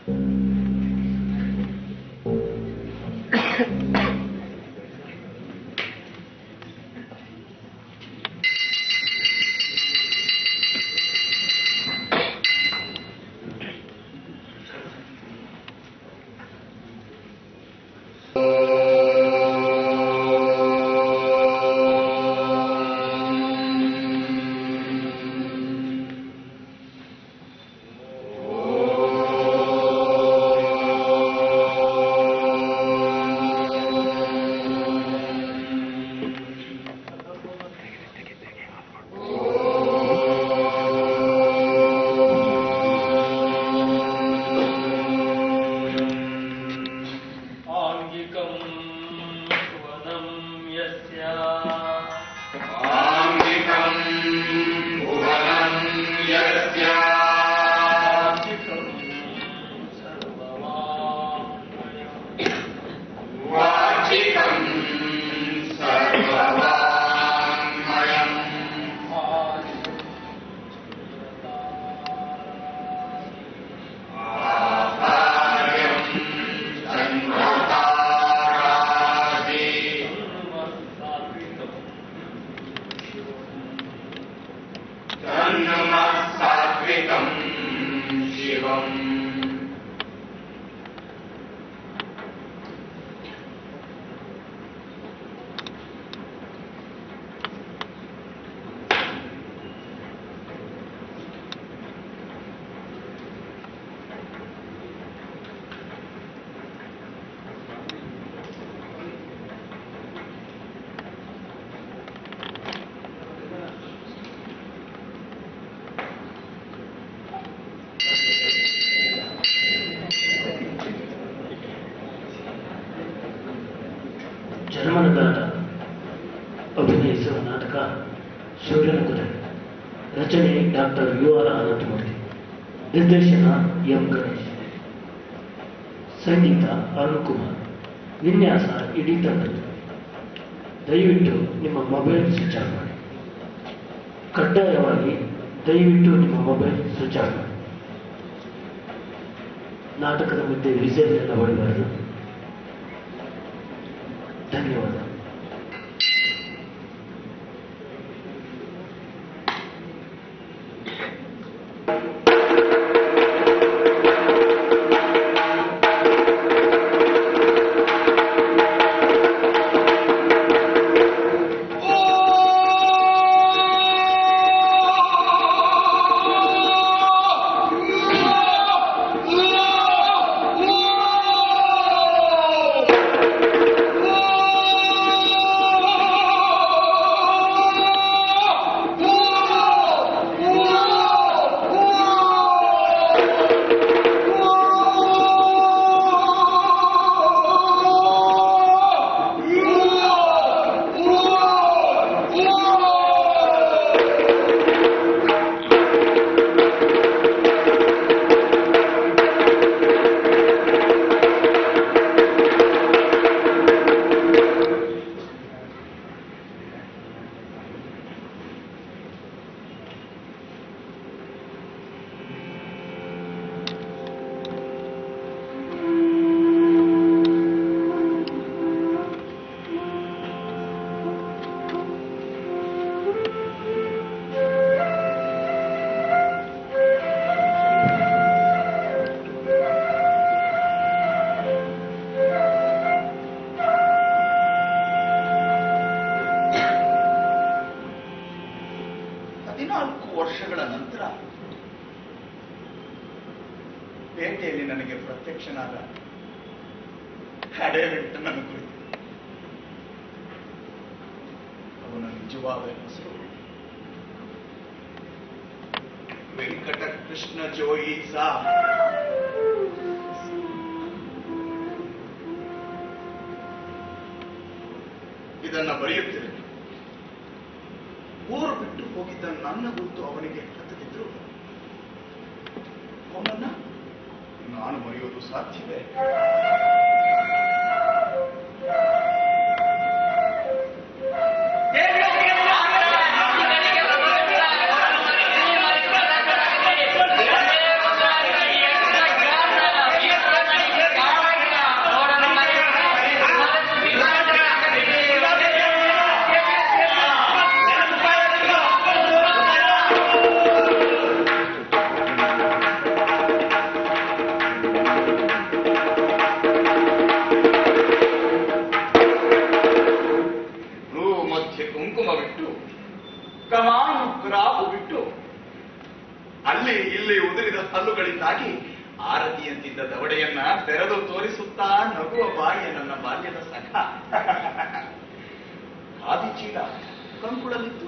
आङ्गिकं भुवनं यस्य आङ्गिकम् भुवनं यस्य आङ्गिकं सर्ववाङ्मयम् वाचिकम् सर्ववाङ्मयम् आहार्यम् चन्द्रतारादि तन्नमः सात्विकम् शिवम् ಜನ್ಮನಗಾರ ಅಭಿನಯಿಸುವ ನಾಟಕ ಸೂರ್ಯನ ಕುದುರೆ ರಚನೆ ಡಾಕ್ಟರ್ ಯು ಆರ್ ಅನಂತಮೂರ್ತಿ ನಿರ್ದೇಶನ ಎಂ ಗಣೇಶ್ ಸಂಗೀತ ಅರುಣ್ ಕುಮಾರ್ ವಿನ್ಯಾಸ ಇಡೀ ತಂಡದ್ದು ದಯವಿಟ್ಟು ನಿಮ್ಮ ಮೊಬೈಲ್ ಸ್ವಿಚ್ ಆಫ್ ಮಾಡಿ ಕಡ್ಡಾಯವಾಗಿ ದಯವಿಟ್ಟು ನಿಮ್ಮ ಮೊಬೈಲ್ ಸ್ವಿಚ್ ಆಫ್ ಮಾಡಿ ನಾಟಕದ ಮಧ್ಯೆ ವಿಸೇಲ್ ಎಲ್ಲ ಹೊಡಿಬಾರದು ಧನ್ಯವಾದ ಹದಿನಾಲ್ಕು ವರ್ಷಗಳ ನಂತರ ಪೇಟೆಯಲ್ಲಿ ನನಗೆ ಪ್ರತ್ಯಕ್ಷನಾದ ನನ್ನ ಕುರಿತು ಅವನ ನಿಜವಾದ ಹೆಸರು ವೆಂಕಟ ಕೃಷ್ಣ ಜೋಯಿಸ ಇದನ್ನ ಬರೆಯುತ್ತಿರಲಿ ಊರು ಬಿಟ್ಟು ಹೋಗಿದ್ದ ನನ್ನ ಗುರುತು ಅವನಿಗೆ ಹತ್ತದಿದ್ರು ಅವನನ್ನ ನಾನು ಮರೆಯೋದು ಸಾಧ್ಯವೇ ಿ ಅಲ್ಲಿ ಇಲ್ಲಿ ಉದುರಿದ ಹಲ್ಲುಗಳಿಂದಾಗಿ ಆರತಿಯಂತಿದ್ದ ದವಡೆಯನ್ನ ತೆರೆದು ತೋರಿಸುತ್ತಾ ನಗುವ ಬಾಯಿಯ ನನ್ನ ಬಾಲ್ಯದ ಸಖ ಖಾದಿ ಚೀಲ ಕಂಕುಳಲಿತ್ತು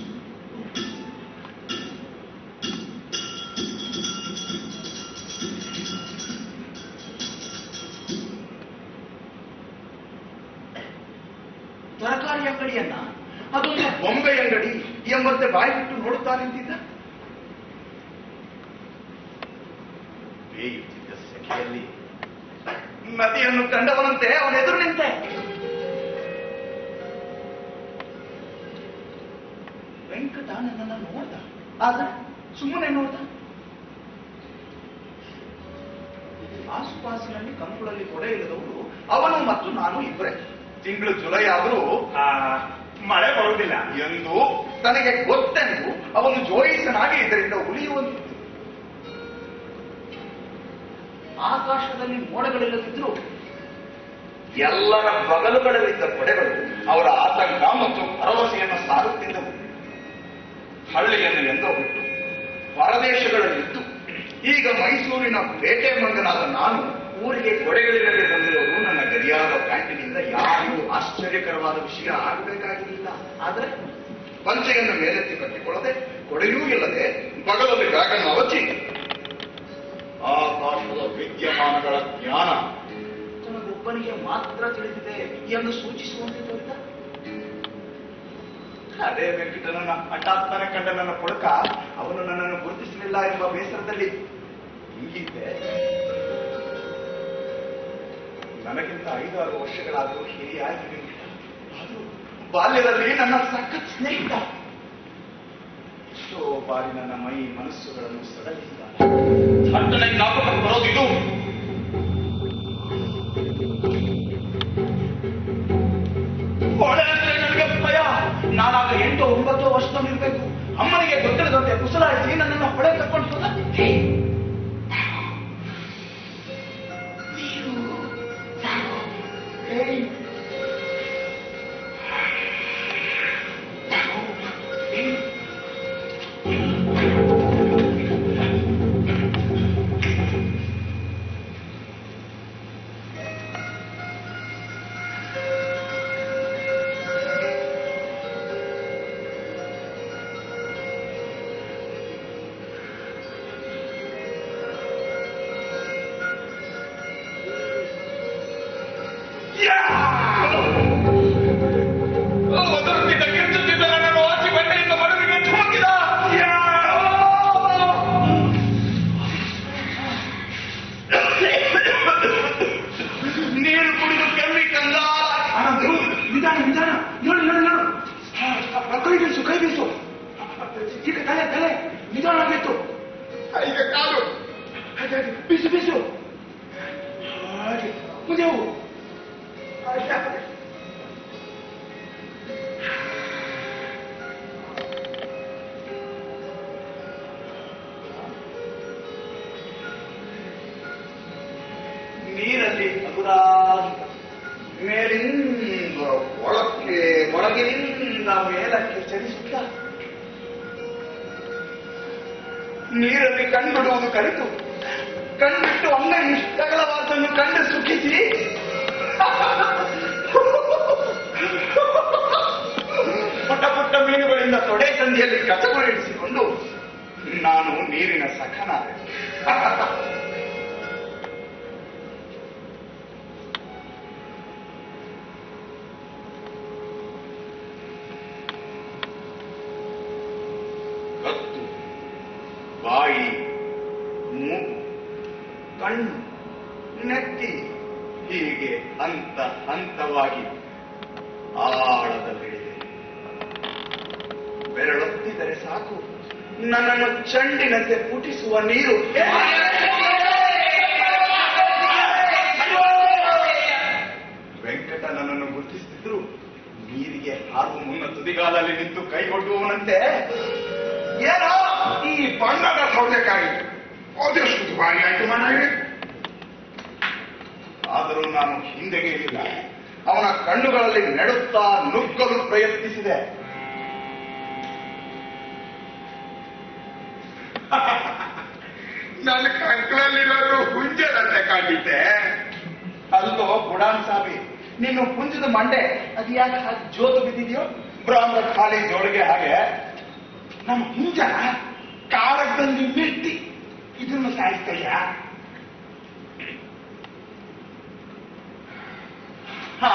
ತರಕಾರಿ ಅಂಗಡಿಯನ್ನ ಅದೊಂದು ಬೊಂಬೆ ಅಂಗಡಿ ಎಂಬಂತೆ ಬಾಯಿ ಬಿಟ್ಟು ನೋಡುತ್ತಾ ನಿಂತಿದ್ದ ಬೇಯುತ್ತಿದ್ದ ಸೆಕೆಯಲ್ಲಿ ನದಿಯನ್ನು ಕಂಡವನಂತೆ ಅವನ ಎದುರು ನಿಂತೆ ವೆಂಕಟ ನನ್ನನ್ನು ನೋಡ್ದ ಆದ್ರೆ ಸುಮ್ಮನೆ ನೋಡ್ದ ಆಸುಪಾಸಿನಲ್ಲಿ ಕಂಕುಳಲ್ಲಿ ಕೊಡೆ ಇಲ್ಲದವರು ಅವನು ಮತ್ತು ನಾನು ಇಬ್ಬರೇ ತಿಂಗಳು ಜುಲೈ ಆದರೂ ಆ, ಮಳೆ ಬರುವುದಿಲ್ಲ ಎಂದು ತನಗೆ ಗೊತ್ತೆಂದು ಅವನು ಜೋಯಿಸನಾಗಿ ಇದರಿಂದ ಉಳಿಯುವಂತಿತ್ತು ಆಕಾಶದಲ್ಲಿ ಮೋಡಗಳಿಲ್ಲದಿದ್ರು ಎಲ್ಲರ ಬಗಲುಗಳಲ್ಲಿದ್ದ ಕೊಡೆಗಳು ಅವರ ಆತಂಕ ಮತ್ತು ಭರವಸೆಯನ್ನು ಸಾರುತ್ತಿದ್ದವು ಹಳ್ಳಿಯನ್ನು ಎಂದೋ ಬಿಟ್ಟು ಹೊರದೇಶಗಳಲ್ಲಿದ್ದು ಈಗ ಮೈಸೂರಿನ ಪೇಟೆ ಮಂಗನಾದ ನಾನು ಊರಿಗೆ ಕೊಡೆಗಳಿಲ್ಲದೆ ಬಂದಿರೋರು ನನ್ನ ಗರಿಯಾದ ಪ್ಯಾಂಟಿನಿಂದ ಯಾರಿಗೂ ಆಶ್ಚರ್ಯಕರವಾದ ವಿಷಯ ಆಗಬೇಕಾಗಿರಲಿಲ್ಲ ಆದರೆ ಪಂಚೆಯನ್ನು ಮೇಲೆತ್ತಿ ಕಟ್ಟಿಕೊಳ್ಳದೆ ಕೊಡೆಯೂ ಇಲ್ಲದೆ ಬಗಲಲ್ಲಿ ಬ್ಯಾಗನ್ನು ಅವಚಿ ಆಕಾಶದ ವಿದ್ಯಮಾನಗಳ ಜ್ಞಾನ ತನಗೊಬ್ಬನಿಗೆ ಮಾತ್ರ ತಿಳಿದಿದೆ ಎಂದು ಸೂಚಿಸುವಂತೆ ತೋರಿದ ಅದೇ ವೆಂಕಟನನ್ನ ಹಠಾತ್ತನೆ ಕಂಡ ನನ್ನ ಪುಳಕ ಅವನು ನನ್ನನ್ನು ಗುರುತಿಸಲಿಲ್ಲ ಎಂಬ ಬೇಸರದಲ್ಲಿ ಹಿಂಗಿದ್ದೆ ನನಗಿಂತ ಐದಾರು ವರ್ಷಗಳಾದರೂ ಹಿರಿಯಾಗಿ ವೆಂಕಟ ಅದು ಬಾಲ್ಯದಲ್ಲಿ ನನ್ನ ಸಖತ್ ಸ್ನೇಹಿತ ಎಷ್ಟೋ ಬಾರಿ ನನ್ನ ಮೈ ಮನಸ್ಸುಗಳನ್ನು ಸಡಲಿಸಿದ ಥಟ್ಟನೆ ಜ್ಞಾಪಕ ಬರೋದಿದು ಹೊಳೆ ಅಂದ್ರೆ ನನಗೆ ಭಯ ನಾನಾಗ ಎಂಟು ಒಂಬತ್ತು ವರ್ಷದಲ್ಲಿರ್ಬೇಕು ಅಮ್ಮನಿಗೆ ಗೊತ್ತಿಲ್ಲದಂತೆ ಕುಸಲಾಯಿಸಿ ನನ್ನನ್ನು ಹೊಳೆ ಕರ್ಕೊಂಡು ಹೋದ ಹೇ, ನೀರು, ನಾನು, ಹೇ, ನಾನು, ಹೇ. ಒದರುತ್ತಿದ್ದ ಕಿರ್ಚುತ್ತಿದ್ದ ನನ್ನನ್ನು ಆಚೆ ಬಂಡೆಯಿಂದ ಮಡುವಿಗೆ ಧುಮುಕಿದ ನೀರು ಕುಡಿದು ಕೆಮ್ಮಿ ಕಂದ ನಿಧಾನ ನಿಧಾನ ನೋಡು ನೋಡು ನೋಡು ಕೈ ಬೀಸು ಕೈ ಬೀಸು ಈಗ ತಲೆ ತಲೆ ನಿಧಾನವಾಗಿತ್ತು ಈಗ ಕಾಲು ಹಾಗೆ ಹಾಗೆ ಬೀಸು ಬೀಸು ಹಾಗೆ ಮುಂದೆ ಹೋಗು ನೀರಲ್ಲಿ ಹಗುರಾಗಿ ಮೇಲಿಂದ ಒಳಕ್ಕೆ ಒಳಗಿನಿಂದ ಮೇಲಕ್ಕೆ ಚಲಿಸುತ್ತ ನೀರಲ್ಲಿ ಕಣ್ಬಿಡುವುದು ಕಲಿತು ಕಣ್ಬಿಟ್ಟು ಅಂಗೈ ಇಷ್ಟಗಳವಾದನ್ನು ಕಂಡು ಸುಖಿಸಿ ಪುಟ್ಟ ಪುಟ್ಟ ಮೀನುಗಳಿಂದ ತೊಡೆ ಸಂಧಿಯಲ್ಲಿ ಕಸಗಳು ಇಡಿಸಿಕೊಂಡು ನಾನು ನೀರಿನ ಸಖನಾದೆ ಕತ್ತು ಬಾಯಿ ಮೂಗು ಕಣ್ಣು ನೆತ್ತಿ ಹೀಗೆ ಹಂತ ಹಂತವಾಗಿ ಆಳದಲ್ಲಿದೆ ಬೆರಳೊತ್ತಿದರೆ ಸಾಕು ನನ್ನನ್ನು ಚಂಡಿನಂತೆ ಪುಟಿಸುವ ನೀರು ವೆಂಕಟ ನನ್ನನ್ನು ಗುರುತಿಸುತ್ತಿದ್ರು ನೀರಿಗೆ ಹಾರುವ ಮುನ್ನ ತುದಿಗಾಲಲ್ಲಿ ನಿಂತು ಕೈಗೊಡ್ಡುವವನಂತೆ ಏನೋ ಈ ಬಣ್ಣದ ಸೌತೆಕಾಯಿ ಅದೆಷ್ಟು ದುಬಾರಿ ಆಯ್ತು ಮನೆಗೆ ಆದರೂ ನಾನು ಹಿಂದೆಗೆಯಲಿಲ್ಲ ಅವನ ಕಣ್ಣುಗಳಲ್ಲಿ ನೆಡುತ್ತಾ ನುಗ್ಗಲು ಪ್ರಯತ್ನಿಸಿದೆ ನನ್ನ ಕಂಕಳಲ್ಲಿರೋದು ಹುಂಜದಂತೆ ಕಾಣಿತೆ ಅಲ್ಲೋ ಬುಡಾನ್ ಸಾಬಿ ನೀನು ಪುಂಜದ ಮಂಡೆ ಅದು ಯಾಕೆ ಹಾಗೆ ಜೋತು ಬಿದ್ದಿದ್ಯೋ ಬ್ರಾಹ್ಮಣ ಖಾಲಿ ಜೋಳಿಗೆ ಹಾಗೆ ನಮ್ಮ ಹುಂಜ ಕಾರದಲ್ಲಿ ಮೆಟ್ಟಿ ಇದನ್ನು ಸಾಯಿಸ್ತಯ್ಯ ಹಾ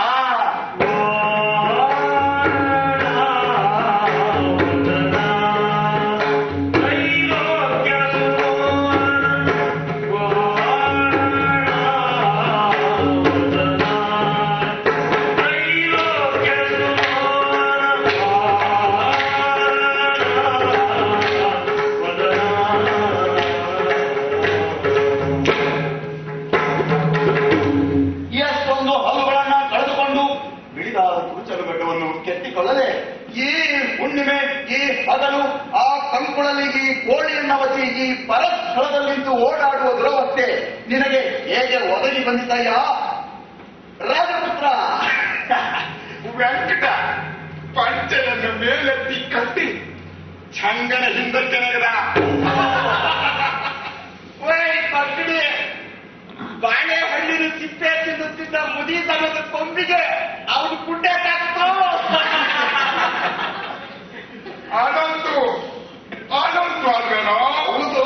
ಎಷ್ಟೊಂದು ಹಲ್ಲುಗಳನ್ನ ಕಳೆದುಕೊಂಡು ಬಿಳಿದಾದ ಕೂಚಲುಗಡ್ಡವನ್ನು ಕೆತ್ತಿಕೊಳ್ಳದೆ ಈ ಹುಣ್ಣಿಮೆ ಈ ಹಗಲು ಆ ಕಂಕುಳಲ್ಲಿ ಈ ಕೋಳಿಯನ್ನ ವಸಿ ಈ ಪರಸ್ಥಳದಲ್ಲಿಂದು ಓಡಾಡುವ ದುರವಸ್ಥೆ ನಿನಗೆ ಹೇಗೆ ಒದಗಿ ಬಂದಿದಯ್ಯ ರಾಜಪುತ್ರ ವೆಂಕಟ ಪಂಚೆಯನ್ನು ಮೇಲೆತ್ತಿ ಕಟ್ಟಿ ಚಂಗನ ಹಿಂದಕ್ಕೆ ನೆಗೆದ ಓಯ್ ಪಕ್ಕಡಿ ಬಾಳೆಹಣ್ಣಿನ ಸಿಪ್ಪೆ ತಿನ್ನುತ್ತಿದ್ದ ಮುದಿ ದನದ ಕೊಂಬಿಗೆ ಅವನು ಗುಡ್ಡೆ ತಾಕ್ತೋ ಅನಂತು ಅನಂತು ಅಲ್ವೇನೋ ಹೌದು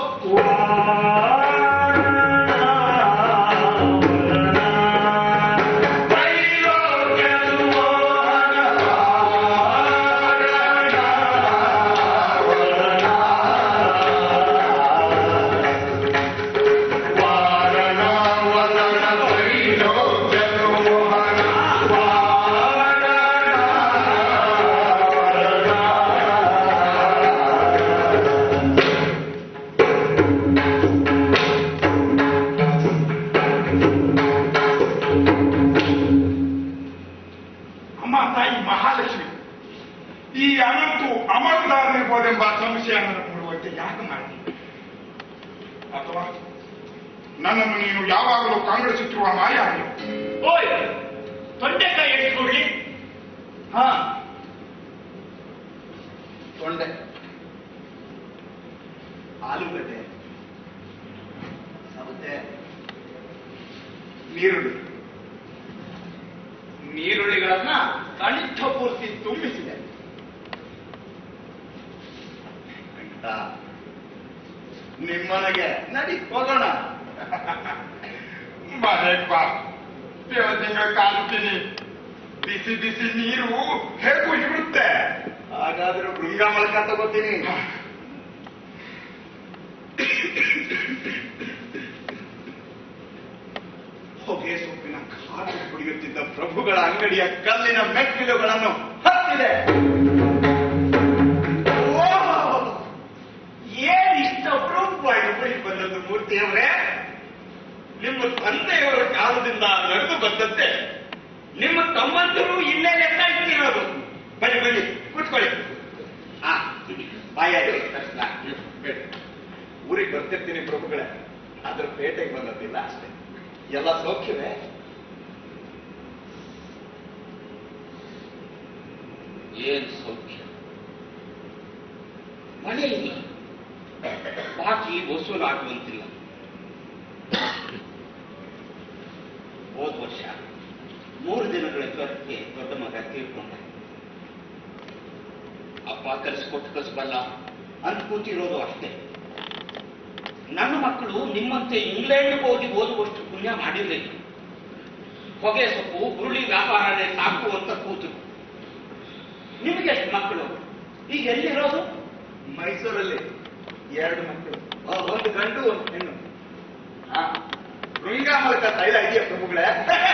ಅಮ್ಮ ತಾಯಿ ಮಹಾಲಕ್ಷ್ಮಿ ಈ ಅನಂತು ಅಮರದಾರನಿರ್ಬೋದೆಂಬ ಸಂಶಯ ನನ್ನ ಮೂಡುವಂತೆ ಯಾಕೆ ಮಾಡಿ ಅಥವಾ ನನ್ನನ್ನು ನೀನು ಯಾವಾಗಲೂ ಕಾಂಗ್ರೆಸುತ್ತಿರುವ ಮಾಯ ಓಯ್ ತೊಂಡೆಕಾಯಿ ಎಷ್ಟ್ಕೊಡ್ಲಿ ಹಾ ತೊಂಡೆ ಆಲೂಗಡ್ಡೆ ಸೌತೆ ನೀರುಳ್ಳಿ ನೀರುಳ್ಳಿಗಳನ್ನ ಕಂಠ ಪೂರ್ತಿ ತುಂಬಿಸಿದೆ ವೆಂಕಟ, ನಿಮ್ಮನೆಗೆ ನಡಿ ಹೋಗೋಣ ಮನೆಗ್ ಬಾ ದೇವತಿಂಗ ಕಾಲುತ್ತೀನಿ ಬಿಸಿ ಬಿಸಿ ನೀರು ಹೇಗೂ ಇರುತ್ತೆ ಹಾಗಾದ್ರೆ ಭೃಂಗ ಮೂಲಕ ತಗೋತೀನಿ ಹೊಗೆ ಸೊಪ್ಪಿನ ಖಾರ ಕುಡಿಯುತ್ತಿದ್ದ ಪ್ರಭುಗಳ ಅಂಗಡಿಯ ಕಲ್ಲಿನ ಮೆಟ್ಟಿಲುಗಳನ್ನು ಹತ್ತಿದೆ ಓಹ್! ಏನ್ ಇಷ್ಟ ಅಪರೂಪವಾಗಿ ಉಳಿ ಬಂದದ್ದು ಮೂರ್ತಿಯವರೇ ನಿಮ್ಮ ತಂದೆಯವರ ಕಾಲದಿಂದ ನಡೆದು ಬಂದಂತೆ ನಿಮ್ಮ ತಮ್ಮಂದಿರು ಇಲ್ಲೇ ಲೆಕ್ಕ ಇಟ್ಟಿರೋದು ಬನ್ನಿ ಬನ್ನಿ ಕೂತ್ಕೊಳ್ಳಿ ಆ ಬಾಯ ತಕ್ಷಣ ಬೇಡ ಊರಿಗೆ ಬರ್ತಿರ್ತೀನಿ ಪ್ರಭುಗಳೇ ಅದ್ರ ಪೇಟೆಗೆ ಬಂದದ್ದಿಲ್ಲ ಅಷ್ಟೇ ಎಲ್ಲ ಸೌಖ್ಯವೇ ಏನ್ ಸೌಖ್ಯ ಮಳೆ ಇಲ್ಲ ಬಾಕಿ ವಸೂಲಾಗುವಂತಿಲ್ಲ ಹೋದ ವರ್ಷ ಮೂರು ದಿನಗಳ ಜ್ವರಕ್ಕೆ ದೊಡ್ಡ ಮಗ ತೀರ್ಕೊಂಡ ಅಪ್ಪ ಕಲಿಸ್ಕೊಟ್ಟು ಕಲಿಸಬಲ್ಲ ಅಂತ ಕೂತಿರೋದು ಅಷ್ಟೇ ನನ್ನ ಮಕ್ಕಳು ನಿಮ್ಮಂತೆ ಇಂಗ್ಲೆಂಡ್ ಹೋಗಿ ಓದುವಷ್ಟು ಪುಣ್ಯ ಮಾಡಿರಲಿಲ್ಲ ಹೊಗೆ ಸೊಪ್ಪು ಹುರುಳಿ ವ್ಯಾಪಾರನೇ ಸಾಕು ಅಂತ ಕೂತು ನಿಮಗೆ ಎಷ್ಟು ಮಕ್ಕಳು ಈಗ ಎಲ್ಲಿರೋದು ಮೈಸೂರಲ್ಲಿ ಎರಡು ಮಕ್ಕಳು ಆ, ಒಂದು ಗಂಡು ಒಂದು ಹೆಣ್ಣು ಆ, ಭೃಂಗ ಮೂಲಕ ತೈಲ ಇದೆಯಾ ಪ್ರಭುಗಳೇ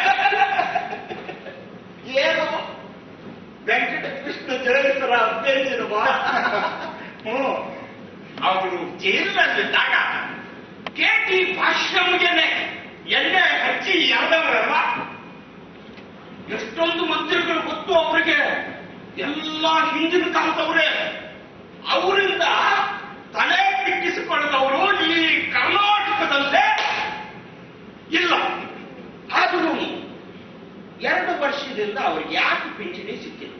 ಏನು ವೆಂಕಟ ಕೃಷ್ಣ ಜಗದೀಶ್ವರ ಅಭ್ಯರ್ಥಿನವಾ ಹ್ಞೂ ಅವರು ಜೈಲಿನಲ್ಲಿದ್ದಾಗ ಕೇಟಿ ಭಾಷ್ಯಮ್ಗೆನೆ ಎಣ್ಣೆ ಹಚ್ಚಿ ಯಾದವರಲ್ಲ ಎಷ್ಟೊಂದು ಮಂತ್ರಿಗಳು ಗೊತ್ತು ಅವರಿಗೆ ಎಲ್ಲ ಹಿಂದಿನ ಕಾಲದವರೇ ಅವರಿಂದ ತಲೆ ಬಿಟ್ಟಿಸಿಕೊಳ್ಳದವರು ಈ ಕರ್ನಾಟಕದಲ್ಲೇ ಇಲ್ಲ ಆದರೂ ಎರಡು ವರ್ಷದಿಂದ ಅವ್ರಿಗೆ ಯಾಕೆ ಪಿಂಚಣಿ ಸಿಕ್ಕಿಲ್ಲ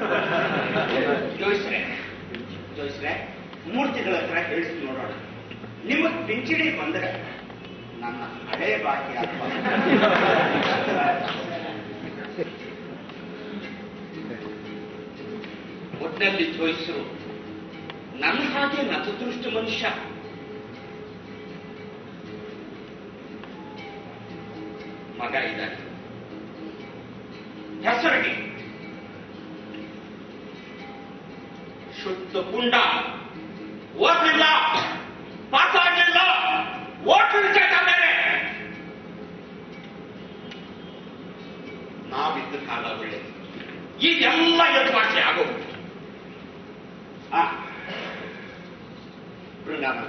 ಜೋಯಿಸ್ರೆ ಜೋಯಿಸ್ರೆ ಮೂರ್ತಿಗಳ ಹತ್ರ ಹೇಳಿಸಿ ನೋಡೋಣ ನಿಮಗೆ ಪಿಂಚಣಿ ಬಂದರೆ ನನ್ನ ಹಳೆ ಬಾಕಿ ಅಥವಾ ಒಟ್ಟಿನಲ್ಲಿ ಜೋಯಿಸರು ನನ್ನ ಹಾಗೆ ನತದೃಷ್ಟ ಮನುಷ್ಯ ಮಗ ಇದ್ದಾನೆ ಹೆಸರಿಗೆ ಶುದ್ಧ ಪುಂಡ ಓದಲಿಲ್ಲ ಪಾಠ ಆಗಲಿಲ್ಲ ಓಟ್ ಹಿಡಿತಾನೆ ನಾವಿದ್ದ ಕಾಲ ಒಳ್ಳೆ ಈಗೆಲ್ಲ ಯಥಾಶೆ ಆಗೋದು ಆ ಬೃಂದಾವನ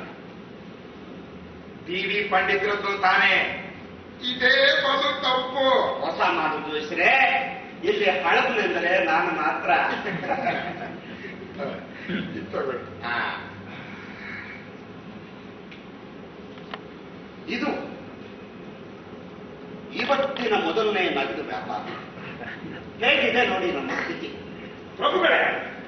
ಟಿ ವಿ ಪಂಡಿತರದ್ದು ತಾನೇ ಇದೇ ಬಲು ತಪ್ಪು ಹೊಸ ಮಾಡುದು ಹೆಸರೇ ಇಲ್ಲಿ ಹಳಬನೆಂದರೆ ನಾನು ಮಾತ್ರ ಇದು ತಗೊಳ್ಳಿ. ಆ. ಇದು ಇವತ್ತಿನ ಮೊದಲನೇ ನಗದು ವ್ಯಾಪಾರ ಹೇಗಿದೆ ನೋಡಿ ನಮ್ಮ ಸ್ಥಿತಿ ಪ್ರಭುಗಳೇ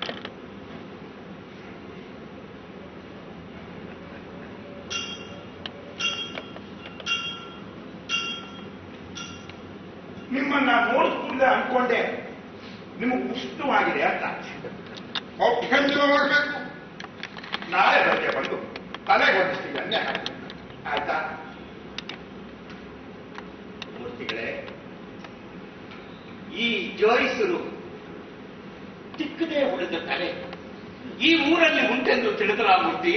ನಿಮ್ಮನ್ನ ನೋಡಿದ ಕೂಡಲೇ ಅನ್ಕೊಂಡೆ ನಿಮಗೆ ಉಷ್ಣವಾಗಿದೆ ಅಂತ ಒಬ್ಬಂದು ಹೋಗ್ಬೇಕು ನಾಳೆ ಬೆಳಗ್ಗೆ ಬಂದು ತಲೆಗೆ ಒಂದಿಷ್ಟು ಎಣ್ಣೆ ಹಾಕಿ ಆಯ್ತಾ ಮೂರ್ತಿಗಳೇ ಈ ಜೋಯಿಸರು ಚಿಕ್ಕದೇ ಉಳಿದ ತಲೆ ಈ ಊರಲ್ಲಿ ಉಂಟೆಂದು ತಿಳಿದರ ಮೂರ್ತಿ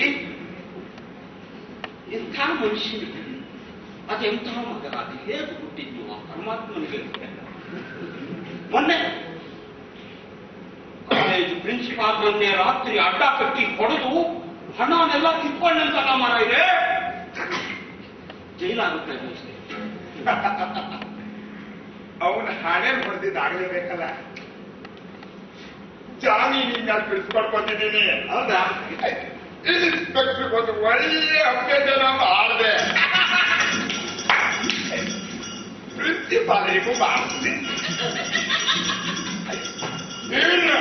ಎಂಥ ಮನುಷ್ಯನಿಗೆ ಅದೆಂಥ ಮಗ ಅದು ಹೇಗೆ ಹುಟ್ಟಿದ್ದು ಆ ಪರಮಾತ್ಮನಿಗೆ ಗೊತ್ತಿಲ್ಲ. ಮೊನ್ನೆ ಕಾಲೇಜು ಪ್ರಿನ್ಸಿಪಾಲ್ ಬಂದೆ ರಾತ್ರಿ ಅಡ್ಡ ಕಟ್ಟಿ ಹೊಡೆದು ಹಣನೆಲ್ಲ ಕಿತ್ಕೊಂಡಂತಲ್ಲ ಮರ ಇದೆ ಜೈಲಾಗುತ್ತೆ ದೋಸ್ತೆ ಅವನ ಹಣೆ ಹೊಡೆದಿದ್ದಾಗಲೇಬೇಕಲ್ಲ ಜಾಮೀನಿಂದ ಬಿಡಿಸ್ಕೊಂಡು ಬಂದಿದ್ದೀನಿ ಹೌದಾ ಇನ್ಸ್ಪೆಕ್ಟರ್ ಒಂದು ಒಳ್ಳೆ ಅಭ್ಯರ್ಥನ ಮಾಡಿದೆ ಪ್ರಿನ್ಸಿಪಾಲರಿಗೂ ಮಾಡಿಸಿದೆ ನೀನು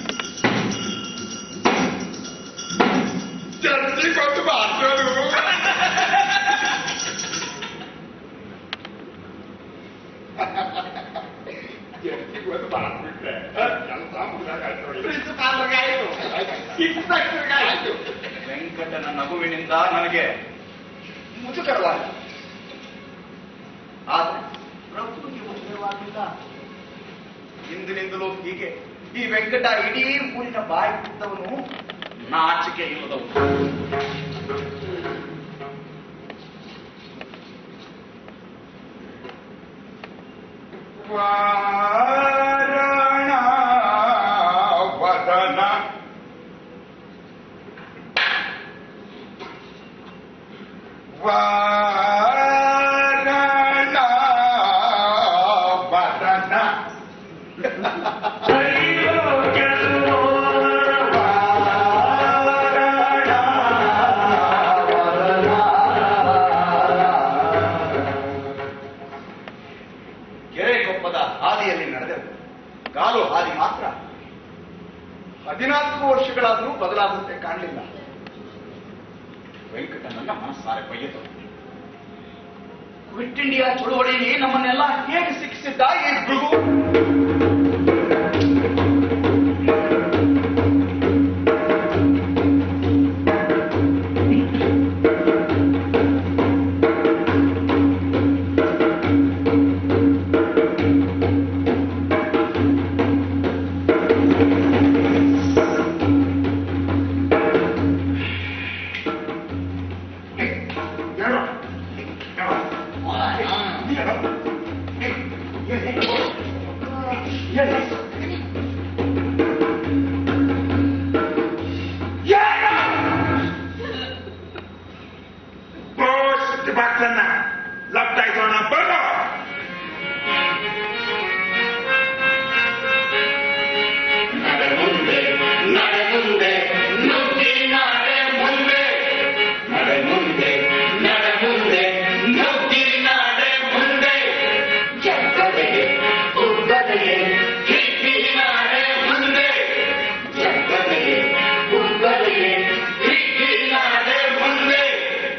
ಚರ್ಚಿಗೊಂದು ಮಾತರು ಚರ್ಚಿಗೊಂದು ಮಾಡಿಬಿಟ್ರೆ ಕೆಲಸ ಮುಗಿದಾಗಾಯ್ತು ಪ್ರಿನ್ಸಿಪಾಲ್ಗಾಯ್ತು ಇನ್ಸ್ಪೆಕ್ಟರ್ಗಾಯ್ತು ವೆಂಕಟನ ನಗುವಿನಿಂದ ನನಗೆ ಮುಜುಗರವಾಯಿತು ಆದರೆ ಪ್ರಭುವಿಗೆ ಮುಜುಗರವಾಗಿಲ್ಲ ಇಂದಿನಿಂದಲೂ ಹೀಗೆ ಈ ವೆಂಕಟ ಇಡೀ ಊರಿನ ಬಾಯಿ ಬಿದ್ದವನು ನಾಚಿಕೆ ಇಲ್ಲದವನು ವಾರಣ ವದನ ವಾರಣ ವದನ ಕೆರೆಗೊಪ್ಪದ ಹಾದಿಯಲ್ಲಿ ನಡೆದೆವು ಕಾಲು ಹಾದಿ ಮಾತ್ರ ಹದಿನಾಲ್ಕು ವರ್ಷಗಳಾದರೂ ಬದಲಾದಂತೆ ಕಾಣಲಿಲ್ಲ ವೆಂಕಟನನ್ನ ಮನಸ್ಸಾರೆ ಬೈಯಿತು ಕ್ವಿಟ್ ಇಂಡಿಯಾ ಚಳುವಳಿಯಲ್ಲಿ ನಮ್ಮನ್ನೆಲ್ಲ ಹೇಗೆ ಶಿಕ್ಷಿಸಿದ್ದ ಈ ಭೃಗು ಲಬ್ತಾ ಇದ್ದೋಣ ಬರೋ ನಡೆ ಮುಂದೆ ನಡೆ ಮುಂದೆ ನುಗ್ಗಿ ನಡೆ ಮುಂದೆ ನಡೆ ಮುಂದೆ ನಡೆ ಮುಂದೆ ನುಗ್ಗಿ ನಡೆ ಮುಂದೆ ಜಗ್ಗದೆಗೆ ಉಗ್ಗದೆಗೆ ಹಿಗ್ಗಿ ನಡೆ ಮುಂದೆ ಜಗ್ಗದೆಗೆ ಉಗ್ಗದೆಗೆ ಹಿಗ್ಗಿ ನಡೆ ಮುಂದೆ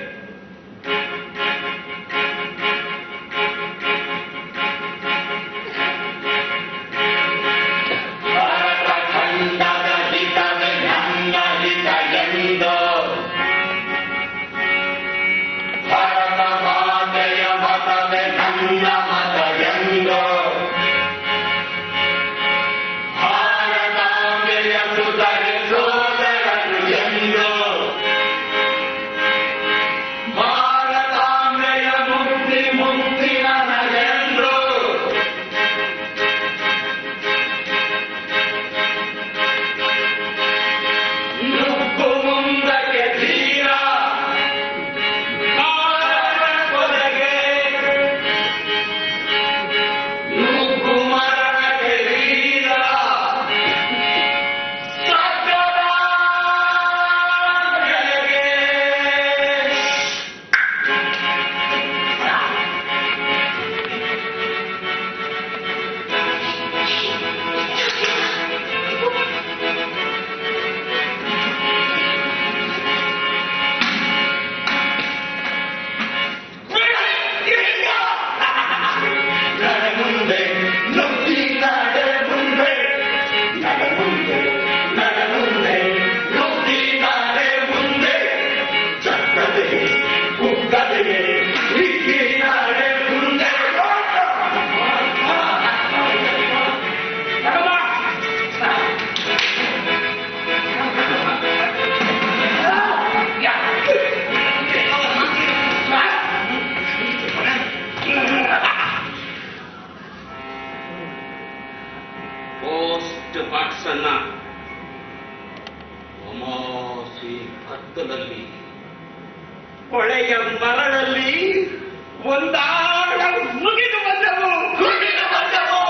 ಹೊಳೆಯ ಮರಳಲ್ಲಿ ಒಂದಾಳ ಮುಗಿದು ಬಂದವು ಮುಗಿದು ಬಂದವು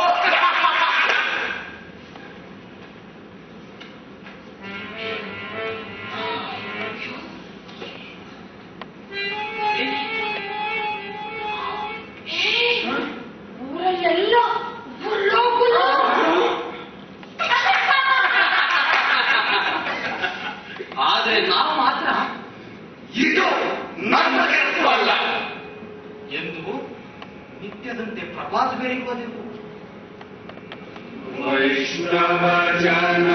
ಊರಲ್ಲೆಲ್ಲ ಗುಲ್ಲೋ ಗುಲ್ಲೋ. ಆದ್ರೆ ನಾವು ಮಾತ್ರ ಇದು ನಮ್ಮ ಕೆಲಸ ಅಲ್ಲ ಎಂದು ನಿತ್ಯದಂತೆ ಪ್ರವಾಸ ಬೇರೆಗೆ ಹೋದೆವು ವೈಷ್ಣವ ಜನ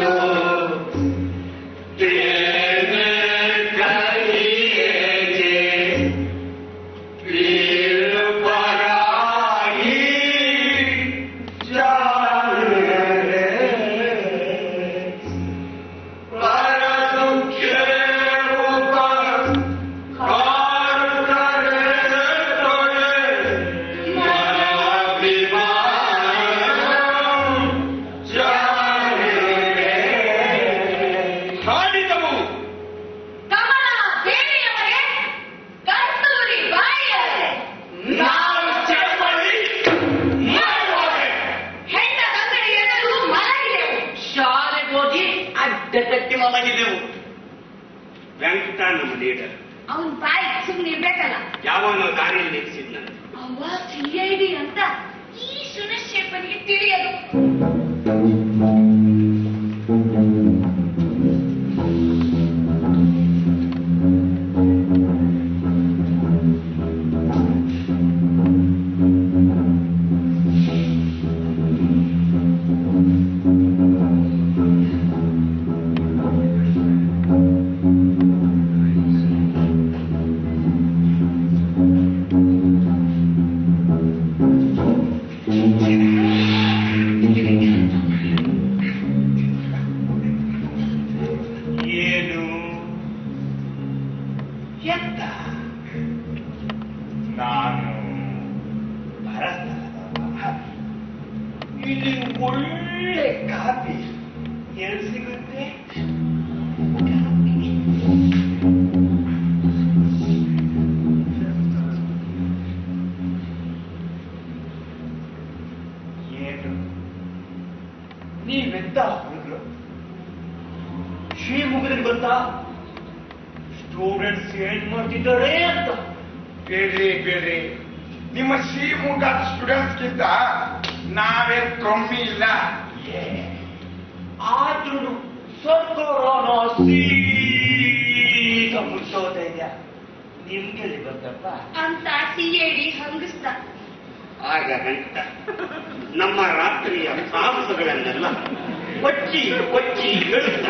ಹಾಡಿದವು ಕಮಲ ದೇವಿಯವರೇ ಕಸ್ತೂರಿ ಬಾಯಿಯವರೇ ನಾವು ಚಳವಳಿ ಮಾಡುವವರೇ. ಹೆಣ್ಣ ತಂಗಡಿ ಎದುರು ಮಲಗಿದೆವು ಶಾಲೆಗೆ ಹೋಗಿ ಅಡ್ಡ ಕಟ್ಟಿ ಮಲಗಿದೆವು ವೆಂಕಟ ನಮ್ಮ ಲೀಡರ್ ಅವನ್ ಬಾಯಿ ಸುಮ್ಮನೆ ಇರ್ಬೇಕಲ್ಲ ಯಾವನೋ ದಾರಿಯಲ್ಲಿ ನಿಲ್ಲಿಸಿದ್ನಂತೆ ಅವ ಸಿಐಡಿ ಅಂತ ಈ ಸುನಶೇಪನಿಗೆ ತಿಳಿಯದು ಏನು ಎತ್ತ ನಾನು ಭರತನವ. ಇಲ್ಲಿ ಒಳ್ಳೆ ಕಾಫಿ ಎಲ್ಲಿ ಸಿಗುತ್ತೆ ಏನು ನೀವೆಂತ ಹುಡುಗರು ಶ್ರೀಮುಖದಲ್ಲಿ ಗೊತ್ತಾ ಸ್ಟೂಡೆಂಟ್ಸ್ ಏನ್ ಮಾಡ್ತಿದ್ದಾರೆ ಅಂತ ಬೇಡ್ರಿ ಬೇಡ್ರಿ ನಿಮ್ಮ ಶ್ರೀಮುಖ ಸ್ಟೂಡೆಂಟ್ಸ್ಗಿಂತ ನಾವೇನ್ ಕಮ್ಮಿ ಇಲ್ಲ ಆದ್ರೂ ಸರ್ಕಾರನ ಸೀಗ ಮುಟ್ಟೋತಾ ಇದೆಯಾ ನಿಮ್ಗೆ ಗೊತ್ತಪ್ಪ ಅಂತ ಸಿಐಡಿ ಹಂಗಿಸ್ತ ಆಗ ಗಂಟ ನಮ್ಮ ರಾತ್ರಿಯ ಸಾಹಸಗಳನ್ನೆಲ್ಲ ಕೊಚ್ಚಿ ಕೊಚ್ಚಿ ಇಳಿಸ್ತ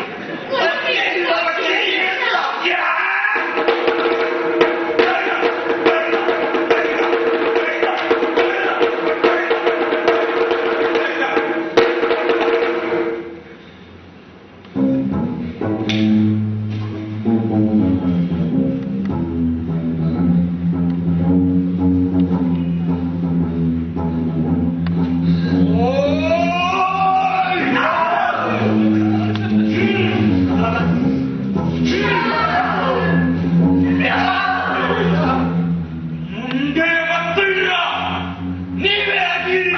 ಮುಂದೆ ಮಕ್ಕಳಿಲ್ಲ ನೀವೇ ಆಗಿರಿ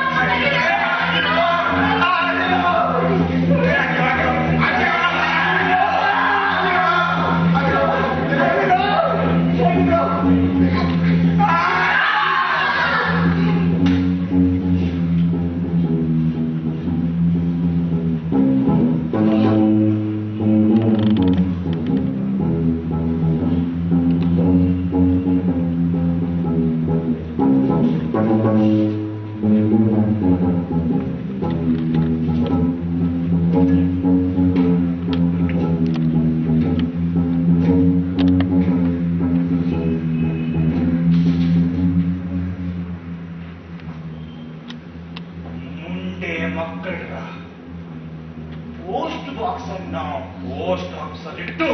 ಮುಂದೆ ಮಕ್ಕಳ ಪೋಸ್ಟ್ ಬಾಕ್ಸ್ ಅನ್ನ ಪೋಸ್ಟ್ ಬಾಕ್ಸ್ ಅಲ್ಲಿಟ್ಟು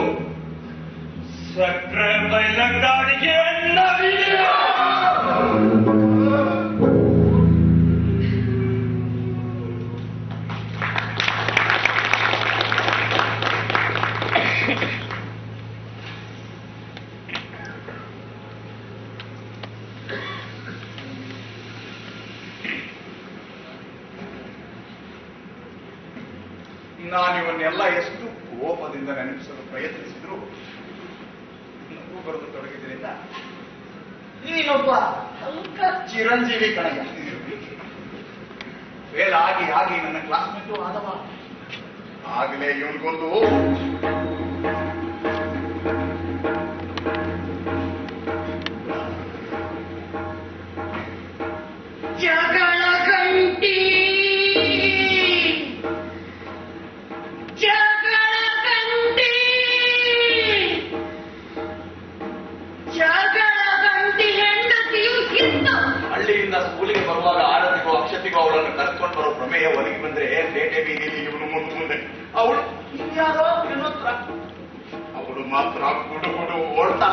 ಸಕ್ರೆ ಬೈಲಂಗಾಡಿಗೆ ನವಿಲು ನಾನು ಇವನ್ನೆಲ್ಲ ಎಷ್ಟು ಕೋಪದಿಂದ ನೆನಪಿಸಲು ಪ್ರಯತ್ನಿಸಿದ್ರು ನಗು ಬರೆದು ತೊಡಗಿದ್ರಿಂದ ನೀನೊಬ್ಬ ಅಲ್ಕ ಚಿರಂಜೀವಿ ಕಣಯ್ಯ ಫೇಲ್ ಆಗಿ ಆಗಿ ನನ್ನ ಕ್ಲಾಸ್ಮೇಟು ಆದವ ಆಗಲೇ ಇವನಿಗೊಂದು ಜಗಳ ಗಂಟಿ ಜಗಳ ಗಂಟಿ ಜಗಳ ಗಂಟಿ ಹೆಂಡತಿಯು ಇತ್ತು ಹಳ್ಳಿಯಿಂದ ಸ್ಕೂಲಿಗೆ ಬರುವಾಗ ಆರತಿಗೂ ಅಕ್ಷತಿಗೂ ಅವಳನ್ನು ಕರ್ಕೊಂಡು ಬರೋ ಪ್ರಮೇಯ ಒದಗಿ ಬಂದ್ರೆ ಬೇಟೆ ಬೀದಿಲಿ ಇವನು ಮುಂದೆ ಮುಂದೆ ಅವಳು ಇನ್ಯಾರೋ ಇನ್ನೊಂದ್ರ ಅವಳು ಮಾತ್ರ ಗುಡು ಗುಡು ಓಡ್ತಾ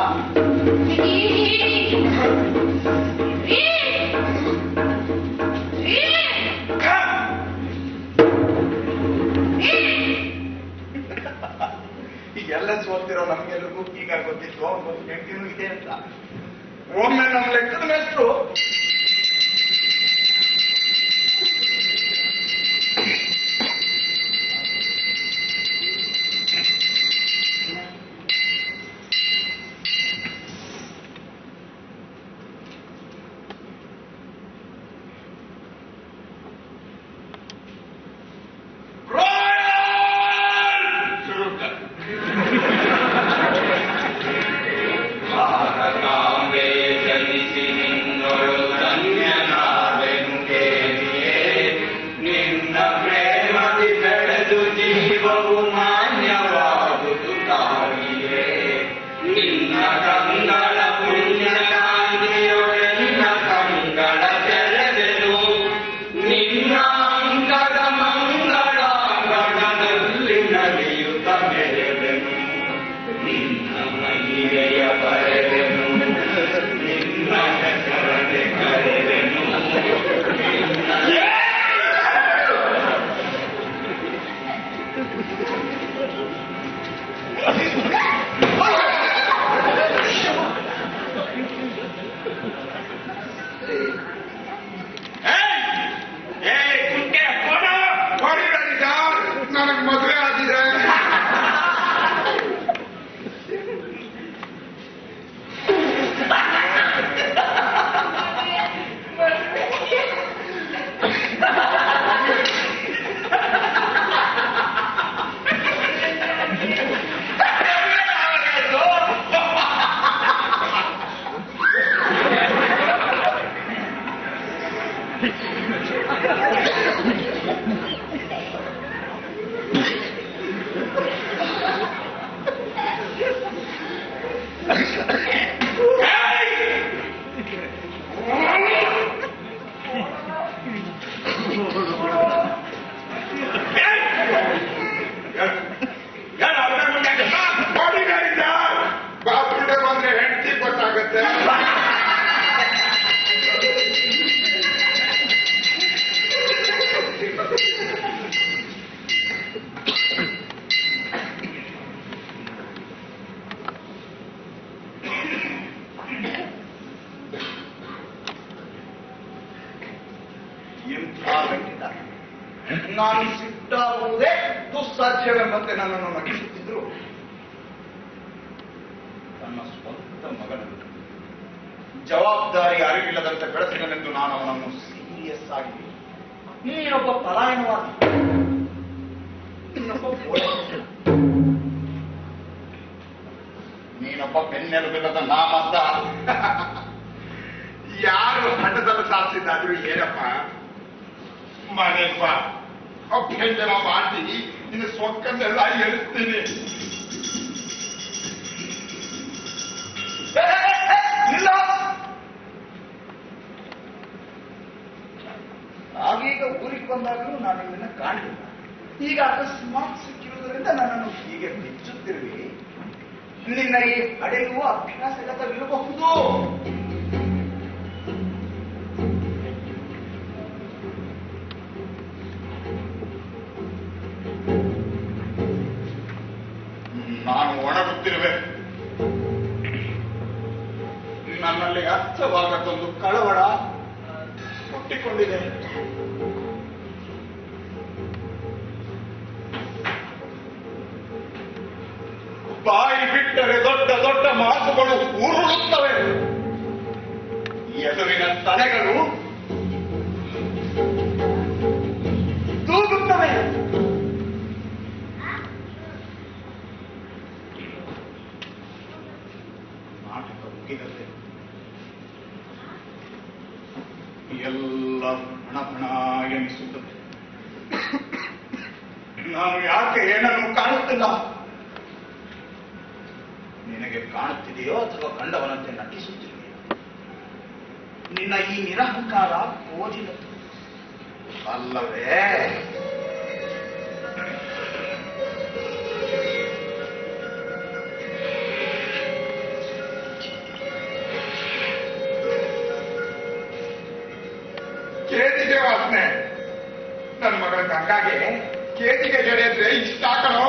ಎಲ್ಲ ಸೋತಿರೋ ನಮ್ಗೆಲ್ರಿಗೂ ಈಗ ಗೊತ್ತಿತ್ತು ಅವ್ನು ಹೆಂಡತಿನೂ ಇದೆ ಅಂತ ಒಮ್ಮೆ ನಮ್ಮ ಲೆಕ್ಕದ ಮೇಷ್ಟ್ರು ಭಾರತಾಂಬೆ ಜನಿಸಿ ನಿನ್ನೊಳು ಧನ್ಯನಾದೆನು ದೇವಿಯೇ. ನಿನ್ನ ಪ್ರೇಮದಿ ಬೆಳೆದು ಜೀವವು ಮಾನ್ಯವಾದುದು ತಾಯಿಯೇ ನಿನ್ನ ಕಂಗಳ ಪುಣ್ಯ ಕಾಂತಿಯೊಳೆನ್ನ ಕಂಗಳ ತೆರೆದೆನು ನಿನ್ನ ಅಂಗದ ಮಂಗಳಾಂಗಣದಲ್ಲಿ ನಡೆಯುತ್ತ ಮೆರೆದೆನು ನಿನ್ನ ಮಹಿಳೆಯ ಬರೆದೆನು ನಿನ್ನ ಹೆಸರನೆ ಕರೆದೆನು ನನಗೆ ಮದುವೆ ಆಗಿದೆ ಬಾತ್ರೂಮ್ಗೆ ಬಂದ್ರೆ ಹೆಂಡತಿ ಗೊತ್ತಾಗುತ್ತೆ ಇಂಥ ಗಂಟಿದ ನಾನು ಸಿಟ್ಟಾಗುವುದೇ ದುಸ್ಸಾಧ್ಯವೆಂಬಂತೆ ನನ್ನನ್ನು ನಗಿಸುತ್ತಿದ್ರು ತನ್ನ ಸ್ವಂತ ಮಗನನ್ನು ಜವಾಬ್ದಾರಿ ಅರಿವಿಲ್ಲದಂತೆ ಬೆಳೆಸಿದನೆಂದು ನಾನು ಅವನನ್ನು ಸೀರಿಯಸ್ ಆಗಿ ನೀನೊಬ್ಬ ಪಲಾಯನವಾದಿ ನೀನೊಬ್ಬ ಪೊಲೀಸ್. ನೀನೊಬ್ಬ ಬೆನ್ನೆಲುಬಿಲ್ಲದ ನಾಮದ್ದ ಯಾರು ಹಠದಲ್ಲಿ ಸಾಧಿಸಿದ್ದಾದ್ರು ಏನಪ್ಪ ಮನೆಗೆ ಬಾ ಅಭ್ಯಂಜನ ಮಾಡಿ ನಿನ್ನ ಸೊಕ್ಕನ್ನೆಲ್ಲ ಎಳಿಸ್ತೀನಿ ಏ, ಏ, ಏ, ನಿಲ್ಲ. ಆಗೀಗ ಊರಿಗೆ ಬಂದಾಗಲೂ ನಾನು ನಿನ್ನ ಕಾಣಲಿಲ್ಲ ಈಗ ಅಕಸ್ಮಾತ್ ಸಿಕ್ಕಿರುವುದರಿಂದ ನನ್ನನ್ನು ಹೀಗೆ ಬಿಚ್ಚುತ್ತಿರುವಿ ನಿನ್ನ ಈ ಅಡೆಯುವ ಅಭ್ಯಾಸಗತವಿರಬಹುದು ನಾನು ಒಣಗುತ್ತಿರುವೆ ನನ್ನಲ್ಲಿ ಅರ್ಥವಾಗತ್ತೊಂದು ಕಳವಳ ಹುಟ್ಟಿಕೊಂಡಿದೆ ಕಾಲುಗಳು ಉರುಳುತ್ತವೆ ಎದುರಿನ ತಲೆಗಳು ತೂಗುತ್ತವೆ ನಾಟಕ ಮುಗಿದಂತೆ ಎಲ್ಲ ಹಣ ಹಣ ಎನಿಸುತ್ತದೆ ನಾನು ಯಾಕೆ ಏನನ್ನು ಕಾಣುತ್ತಿಲ್ಲ ನಿನಗೆ ಕಾಣುತ್ತಿದೆಯೋ ಅಥವಾ ಕಂಡವನಂತೆ ನಟಿಸುತ್ತಿದೆಯೋ ನಿನ್ನ ಈ ನಿರಹಂಕಾರ ಓದಿದ ಅಲ್ಲವೇ ಕೇತಿಗೆ ವಾಸನೆ ನನ್ನ ಮಗಳ ಗಂಗಾಗೆ ಕೇತಿಗೆ ಗೆರೆ ಅಂದ್ರೆ ಇಷ್ಟ ಕಣೋ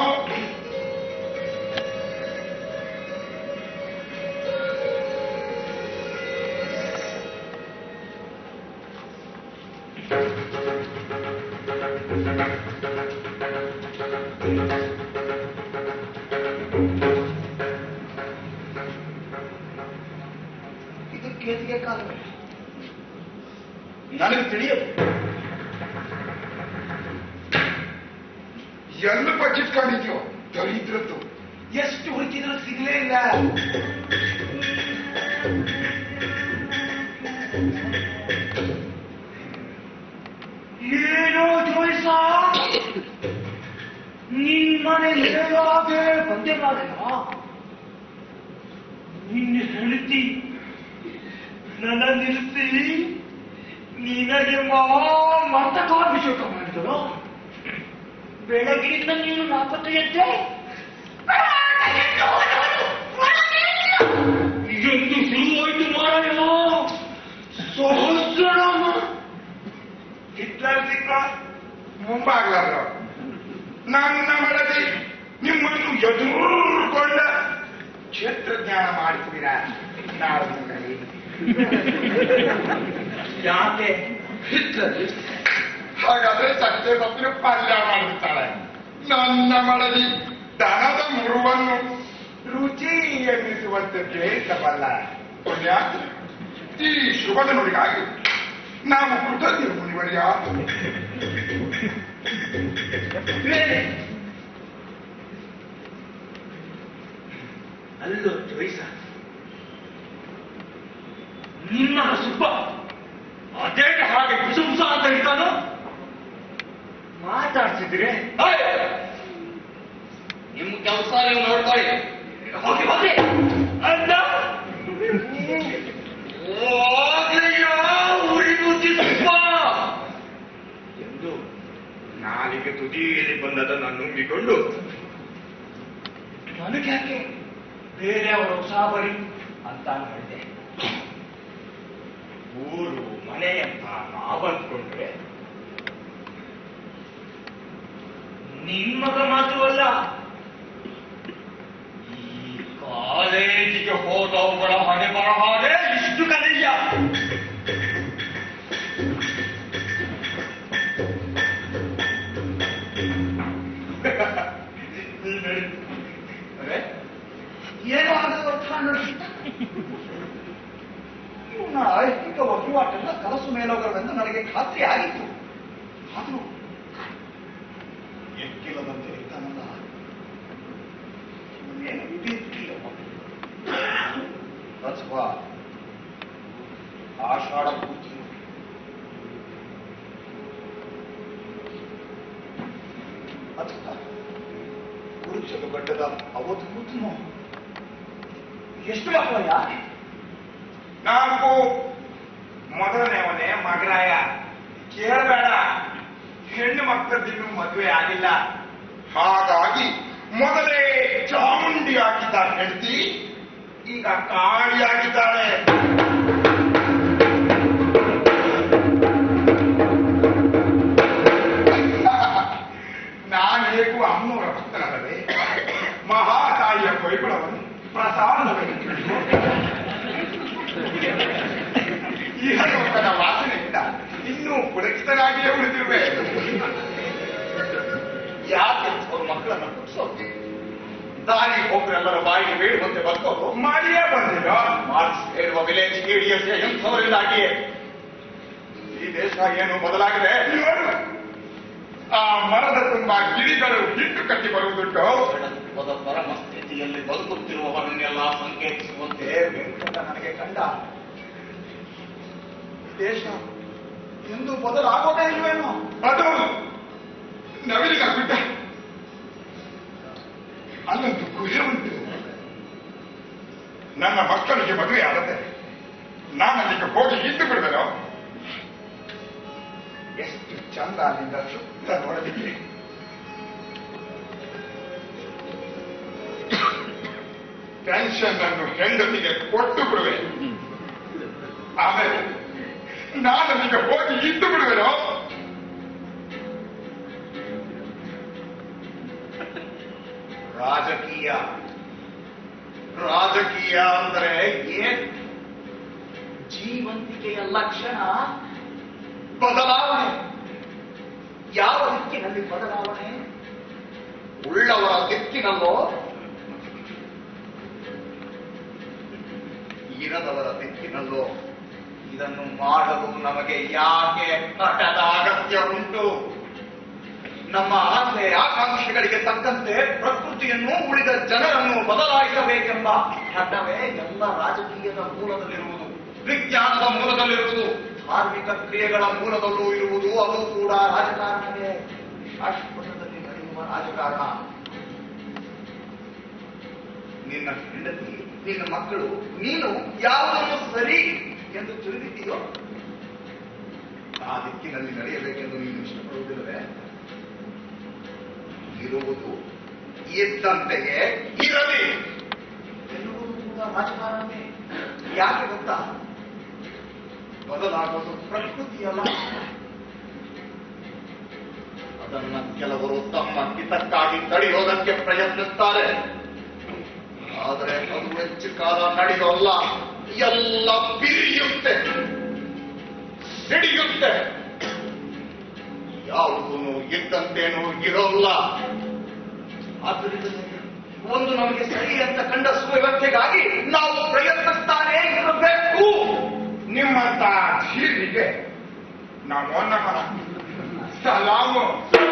ಇದು ಕೇತಿಗೆ ಕಾಲವೇ ನನಗೆ ತಿಳಿಯದು ಎಲ್ಲ ಬಚ್ಚಿಟ್ಕೊಂಡಿದ್ಯೋ ದರಿದ್ರದ್ದು ಎಷ್ಟು ಹುಡುಕಿದ್ರು ಸಿಗ್ಲೇ ಇಲ್ಲ ಏನೋ ಜೋಯಿಸ ನಿನ್ ಮನೆ ಹೇಳಾಗೆ ಬಂದೆ ಮಾಡಲ್ಲ ನಿನ್ನ ಹೆಂಡತಿ ನನ್ನ ನಿಲ್ಲಿಸಿ ನಿನಗೆ ಮರ್ತಕಾಭಿಷೇಕ ಮಾಡಿದಳು ಬೆಳಗಿನಿಂದ ನೀನು ನಾಪತ್ತೆಯದ್ದೆ ಎಂದು ಶುರುವಾಯ್ತು ಮಾರಾಯ ಸಹಸ್ರನಾಮ ಹಿಟ್ಲರ್ ಸಿಕ್ಕ ಮುಂಬಾಗ್ಲಾದ್ರು ನನ್ನ ಮಡದಿ ನಿಮ್ಮನ್ನು ಎದುರುಕೊಂಡ ಕ್ಷೇತ್ರಜ್ಞಾನ ಮಾಡಿಸುವಿರ ನಾವು ಕೈ ಯಾಕೆ ಹಿಟ್ಲರ್ ಹಾಗಾದ್ರೆ ಸತ್ಯ ಸತ್ತಿನ ಪಲ್ಯ ಮಾಡಿರ್ತಾಳೆ ನನ್ನ ಮಡದಿ ದನದ ಮುರುವನ್ನು ರುಚಿ ಎನ್ನಿಸುವಂತೆ ಬೇಯಿಸಬಲ್ಲ ಪುಣ್ಯ ಈ ಶುಭದ ನುಡಿಗಾಗಿ ನಾವು ಕೃತಜ್ಞರು ಮುನಿವರ್ಯ ಅಲ್ಲೋ ಜೋಯಿಸ ನಿನ್ನ ಸುಬ್ಬ ಅದೇ ಹಾಗೆ ಕುಸುಂಸ ಅಂತ ಹೇಳ್ತಾನು ಮಾತಾಡ್ಸಿದ್ರೆ ನಿಮ್ ಕೆಲಸ ನೀವು ನೋಡ್ಕೊಳ್ಳಿ ಹೋಗಿ ಹೋಗಿ ಅಂದ ಹೋಗ್ಲಯ್ಯ, ಉರಿ ಬುದ್ಧಿ ಸುಬ್ಬ ಎಂದು ನಾಲಿಗೆ ತುದಿಯಲ್ಲಿ ಬಂದದನ್ನು ನುಂಗಿಕೊಂಡು ನನಗೆ ಯಾಕೆ ಬೇರೆಯವರು ಸಾಬರಿ ಅಂತ ಹೇಳಿದೆ ಊರು ಮನೆ ಅಂತ ನಾವಂದ್ಕೊಂಡ್ರೆ ನಿಮ್ಮಗ ಮಾತ್ರವಲ್ಲ ಈ ಕಾಲೇಜಿಗೆ ಹೋದವುಗಳ ಹಣೆ ಬರಹಾಗೆ ಇಷ್ಟು ಕಲಿಯ ಏನೋ ಆಗದ ಅರ್ಥ ನೋಡಿ ಇವನ ಐಹಿಕ ವಹಿವಾಟೆಲ್ಲ ಕನಸು ಮೇಲೋಗವೆಂದು ನನಗೆ ಖಾತ್ರಿ ಆಗಿತ್ತು ಆದರೂ ಎಕ್ಕಿಲ್ಲದಂತೆ ಇರ್ತಾನಲ್ಲ ಇವನೇನು ವಿಧಿ ಇರ್ಲಿಲ್ಲಪ್ಪ. ಅಥವಾ ಆಷಾಢ ಪೂರ್ತಿ ಅಥವಾ ಕುರುಚಲು ಗಡ್ಡದ ಅವಧೂತನೋ ಎಷ್ಟು ಮಕ್ಕಳಯ್ಯ ನಾಲ್ಕು ಮೊದಲನೇವನೇ ಮಗರಾಯ ಕೇಳಬೇಡ ಹೆಣ್ಣು ಮಕ್ಕಳದಿನ್ನು ಮದುವೆ ಆಗಿಲ್ಲ ಹಾಗಾಗಿ ಮೊದಲೇ ಚಾಮುಂಡಿ ಆಗಿದ್ದ ಹೆಂಡತಿ ಈಗ ಕಾಳಿಯಾಗಿದ್ದಾಳೆ ನಾನು ಹೇಗೂ ಅಮ್ಮನವರ ಭಕ್ತನಲ್ಲವೇ ಮಹಾತಾಯಿಯ ಕೊಯ್ಗುಳವನ್ನು ಪ್ರಸಾದವೆಂದು ಈ ಹನುಮಕ್ಕನ ವಾಸನೆಯಿಂದ ಇನ್ನೂ ಪುರಕಿತನಾಗಿಯೇ ಉಳಿದಿರುವೆ ಯಾಕೆ ಅವ್ರ ಮಕ್ಕಳನ್ನ ಹುಟ್ಟಿಸೋದು ದಾರಿ ಹೋಗ್ರೆಲ್ಲರ ಬಾಯಿಗೆ ಬೇಡುವಂತೆ ಬದುಕೋದು ಮಾಡಿಯೇ ಬಂದ ಮಾರ್ಕ್ಸ್ ಹೇಳುವ ವಿಲೇಜ್ ಇಡಿಯಸ್ ಎಂಥವರಿಂದಾಗಿ ಈ ದೇಶ ಏನು ಬದಲಾಗಿದೆ ಆ ಮರದ ತುಂಬಾ ಗಿಳಿಗಳು ಹಿಟ್ಟು ಕಟ್ಟಿ ಬರುವುದುಂಟು ಜಡತ್ವದ ಪರಮ ಸ್ಥಿತಿಯಲ್ಲಿ ಬದುಕುತ್ತಿರುವವರನ್ನೆಲ್ಲ ಸಂಕೇತಿಸುವಂತೆ ವೆಂಕಟ ನನಗೆ ಕಂಡ ಈ ದೇಶ ಎಂದು ಬದಲಾಗೋದೇ ಇಲ್ವೇನೋ ಅದು ನವಿಲಿನ ಗುಡ್ಡ ಅಲ್ಲೊಂದು ಗುಹೆ ಉಂಟು ನನ್ನ ಮಕ್ಕಳಿಗೆ ಮದುವೆ ಆಗತ್ತೆ ನಾನು ಅಲ್ಲಿಗೆ ಹೋಗಿ ಇದ್ದು ಬಿಡುವೆನೋ ಎಷ್ಟು ಚಂದ ಅಲ್ಲಿಂದ ಸುತ್ತ ನೋಡಲಿಕ್ಕೆ ಪೆನ್ಷನ್ ಅನ್ನು ಹೆಂಡತಿಗೆ ಕೊಟ್ಟು ಬಿಡುವೆ ಆಮೇಲೆ ನಾನು ಅಲ್ಲಿಗೆ ಹೋಗಿ ಇದ್ದು ಬಿಡುವೆನೋ ರಾಜಕೀಯ ರಾಜಕೀಯ ಅಂದರೆ ಏನ್ ಜೀವಂತಿಕೆಯ ಲಕ್ಷಣ ಬದಲಾವಣೆ ಯಾವ ದಿಕ್ಕಿನಲ್ಲಿ ಬದಲಾವಣೆ ಉಳ್ಳವರ ದಿಕ್ಕಿನಲ್ಲೋ ಇರದವರ ದಿಕ್ಕಿನಲ್ಲೋ ಇದನ್ನು ಮಾಡಲು ನಮಗೆ ಯಾಕೆ ಹಠದ ಅಗತ್ಯ ಉಂಟು ನಮ್ಮ ಆಸೆ ಆಕಾಂಕ್ಷೆಗಳಿಗೆ ತಕ್ಕಂತೆ ಪ್ರಕೃತಿಯನ್ನು ಉಳಿದ ಜನರನ್ನು ಬದಲಾಯಿಸಬೇಕೆಂಬ ಹಠವೇ ಎಲ್ಲ ರಾಜಕೀಯದ ಮೂಲದಲ್ಲಿರುವುದು ವಿಜ್ಞಾನದ ಮೂಲದಲ್ಲಿರುವುದು ಧಾರ್ಮಿಕ ಕ್ರಿಯೆಗಳ ಮೂಲದಲ್ಲೂ ಇರುವುದು ಅದು ಕೂಡ ರಾಜಕಾರಣವೇ ಶಾಶ್ವತದಲ್ಲಿ ನಡೆಯುವ ರಾಜಕಾರಣ ನಿನ್ನ ಹೆಂಡತಿ ನಿನ್ನ ಮಕ್ಕಳು ನೀನು ಯಾವುದನ್ನು ಸರಿ ಎಂದು ತಿಳಿದಿದ್ದೀಯೋ ಆ ದಿಕ್ಕಿನಲ್ಲಿ ನಡೆಯಬೇಕೆಂದು ನೀನು ಇಷ್ಟಪಡುವುದಿಲ್ಲವೇ ಇರುವುದು ಇದ್ದಂತೆಯೇ ಇರಲಿ ಎನ್ನುವುದು ಕೂಡ ರಾಜಕಾರಣವೇ ಯಾಕೆ ಗೊತ್ತಾ ಬದಲಾಗೋದು ಪ್ರಕೃತಿಯಲ್ಲ ಅದನ್ನ ಕೆಲವರು ತಮ್ಮ ಹಿತಕ್ಕಾಗಿ ತಡೆಯೋದಕ್ಕೆ ಪ್ರಯತ್ನಿಸ್ತಾರೆ ಆದರೆ ಅದು ಹೆಚ್ಚು ಕಾಲ ನಡೆಯೋಲ್ಲ ಎಲ್ಲ ಬಿರಿಯುತ್ತೆ ಸಿಡಿಯುತ್ತೆ ಯಾವುದೂ ಇದ್ದಂತೇನೂ ಇರೋಲ್ಲ ಆದ್ದರಿಂದ ಒಂದು ನಮಗೆ ಸರಿ ಅಂತ ಕಂಡ ಸುವ್ಯವಸ್ಥೆಗಾಗಿ ನಾವು ಪ್ರಯತ್ನಿಸ್ತಾನೆ ಇರಬೇಕು ನಿಮ್ಮಂತ ಧೀರಿಗೆ ನಮೋ ನಮಃ ಸಲಾಮು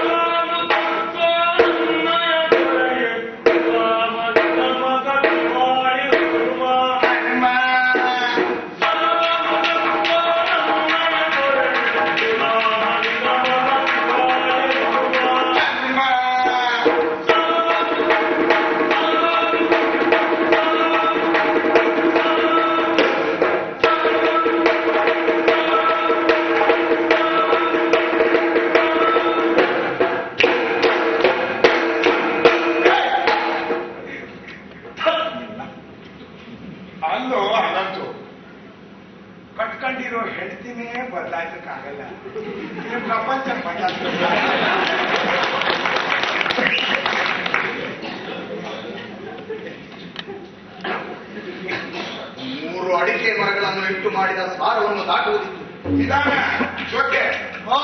ಅಲ್ಲೋ ಅಲ್ಲಂತೂ ಕಟ್ಕೊಂಡಿರೋ ಹೆಂಡತಿನೇ ಬದಲಾಯಿಸಕ್ಕಾಗಲ್ಲ ಈ ಪ್ರಪಂಚ ಬದಲಾಯಿಸ ಮೂರು ಅಡಿಕೆ ಮರಗಳನ್ನು ಇಟ್ಟು ಮಾಡಿದ ಸಾರವನ್ನು ದಾಟುವುದಿತ್ತು ನಿಧಾನ ಜೊತೆ ಹಾ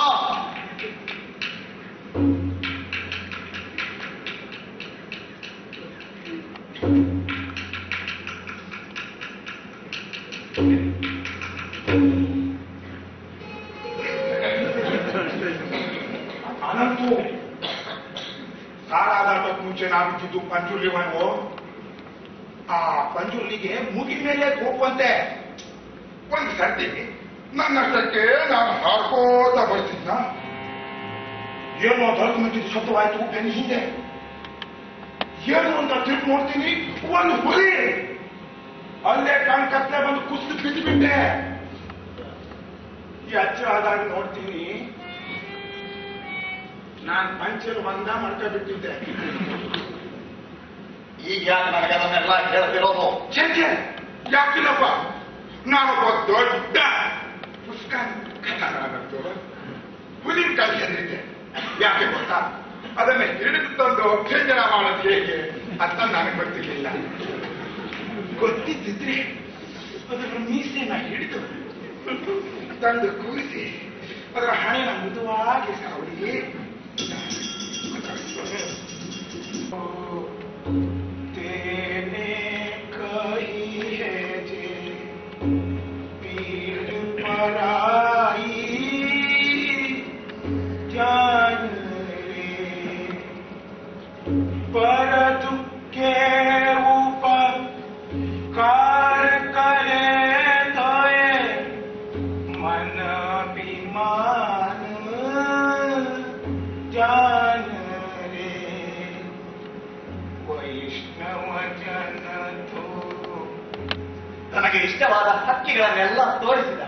ಅನಂತು ಸಾರಾದಾಟಕ್ಕೆ ಮುಂಚೆ ನಾವಿದ್ದಿದ್ದು ಪಂಜುರ್ಲಿ ಮಣ್ಣು ಆ ಪಂಜುರ್ಲಿಗೆ ಮುಗಿದ ಮೇಲೆ ಕೂಪಂತೆ ಒಂದು ಸರ್ತಿ ನನ್ನಷ್ಟಕ್ಕೆ ನಾನು ಹಾಡ್ಕೋತಾ ಬರ್ತಿದ್ನ ಏನೋ ದೊಡ್ಡ ಮುಂಚಿದ ಶಬ್ದವಾಯ್ತು ಬೆನ್ನ ಹಿಂದೆ ಏನು ಅಂತ ತಿರುಗಿ ನೋಡ್ತೀನಿ ಒಂದು ಹುಲಿ ಅಲ್ಲೇ ಕಣ್ ಕತ್ಲೆ ಬಂದು ಕುಸಿದು ಬಿದ್ದು ಬಿಟ್ಟೆ ಈ ಅಚ್ಚ ಆದಾಗ ನೋಡ್ತೀನಿ ನಾನ್ ಪಂಚಲ್ ಒಂದ ಮಾಡ್ಕ ಬಿಟ್ಟಿದ್ದೆ ಈಗ ಯಾಕೆ ನನಗೆ ಅದನ್ನೆಲ್ಲ ಹೇಳ್ತಿರೋದು ಚೇಚೆ ಯಾಕಿಲ್ಲಪ್ಪ ನಾನೊಬ್ಬ ದೊಡ್ಡ ಪುಸ್ತಕ ಕಥಾನಾದಂತು ಹುಲಿನ ಕಲಿ ಅಂದಿದ್ದೆ ಯಾಕೆ ಗೊತ್ತಾ ಅದನ್ನ ಹಿಡಿದು ತಂದು ಅಭ್ಯಂಜನ ಮಾಡೋದು ಹೇಗೆ ಅಂತ ನನಗೆ ಗೊತ್ತಿರ್ಲಿಲ್ಲ ಗೊತ್ತಿದ್ದಿದ್ರೆ ಅದರ ಮೀಸೆನ ಹಿಡಿದು ತಂದು ಕೂರಿಸಿ ಅದರ ಹಣೆನ ಮೃದುವಾಗಿ ಸಾವಳಿ तेने कही है जे ತನಗೆ ಇಷ್ಟವಾದ ಹಕ್ಕಿಗಳನ್ನೆಲ್ಲ ತೋರಿಸಿದ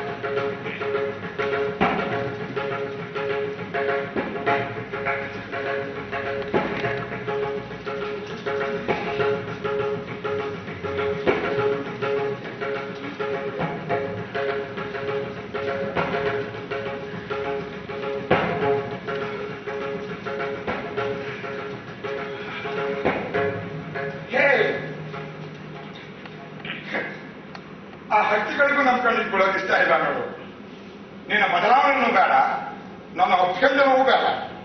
ಹೇ ಆ ಹಕ್ಕಿಗಳಿಗೂ ನಮ್ ಕಣ್ಣಿಗೆ ಬೀಳೋದು ಇಷ್ಟ ಇಲ್ಲ ನೋಡು ನಿನ್ನ ಬದಲಾವಣೆನೂ ಬೇಡ ನನ್ನ ಅಭ್ಯಂತರವೂ ಬೇಡ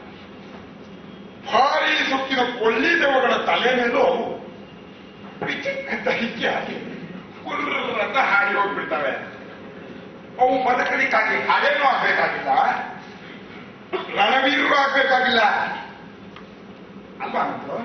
ಭಾರಿ ಸುತ್ತಿನ ಕೊಲ್ಲಿ ದೇವಗಳ ತಲೆ ಮೇಲೂ ಅವು ವಿಚಿತ್ರ ಹಿಕ್ಕಿ ಹಾಕಿ ಕುರ್ರ ಅಂತ ಹಾರಿ ಹೋಗ್ಬಿಡ್ತವೆ ಅವು ಬದುಕಲಿಕ್ಕಾಗಿ ಹಾಗೇನೂ ಆಗ್ಬೇಕಾಗಿಲ್ಲ ರಣವೀರರು ಆಗ್ಬೇಕಾಗಿಲ್ಲ ಅಲ್ವಾ ಅಂದ್ರು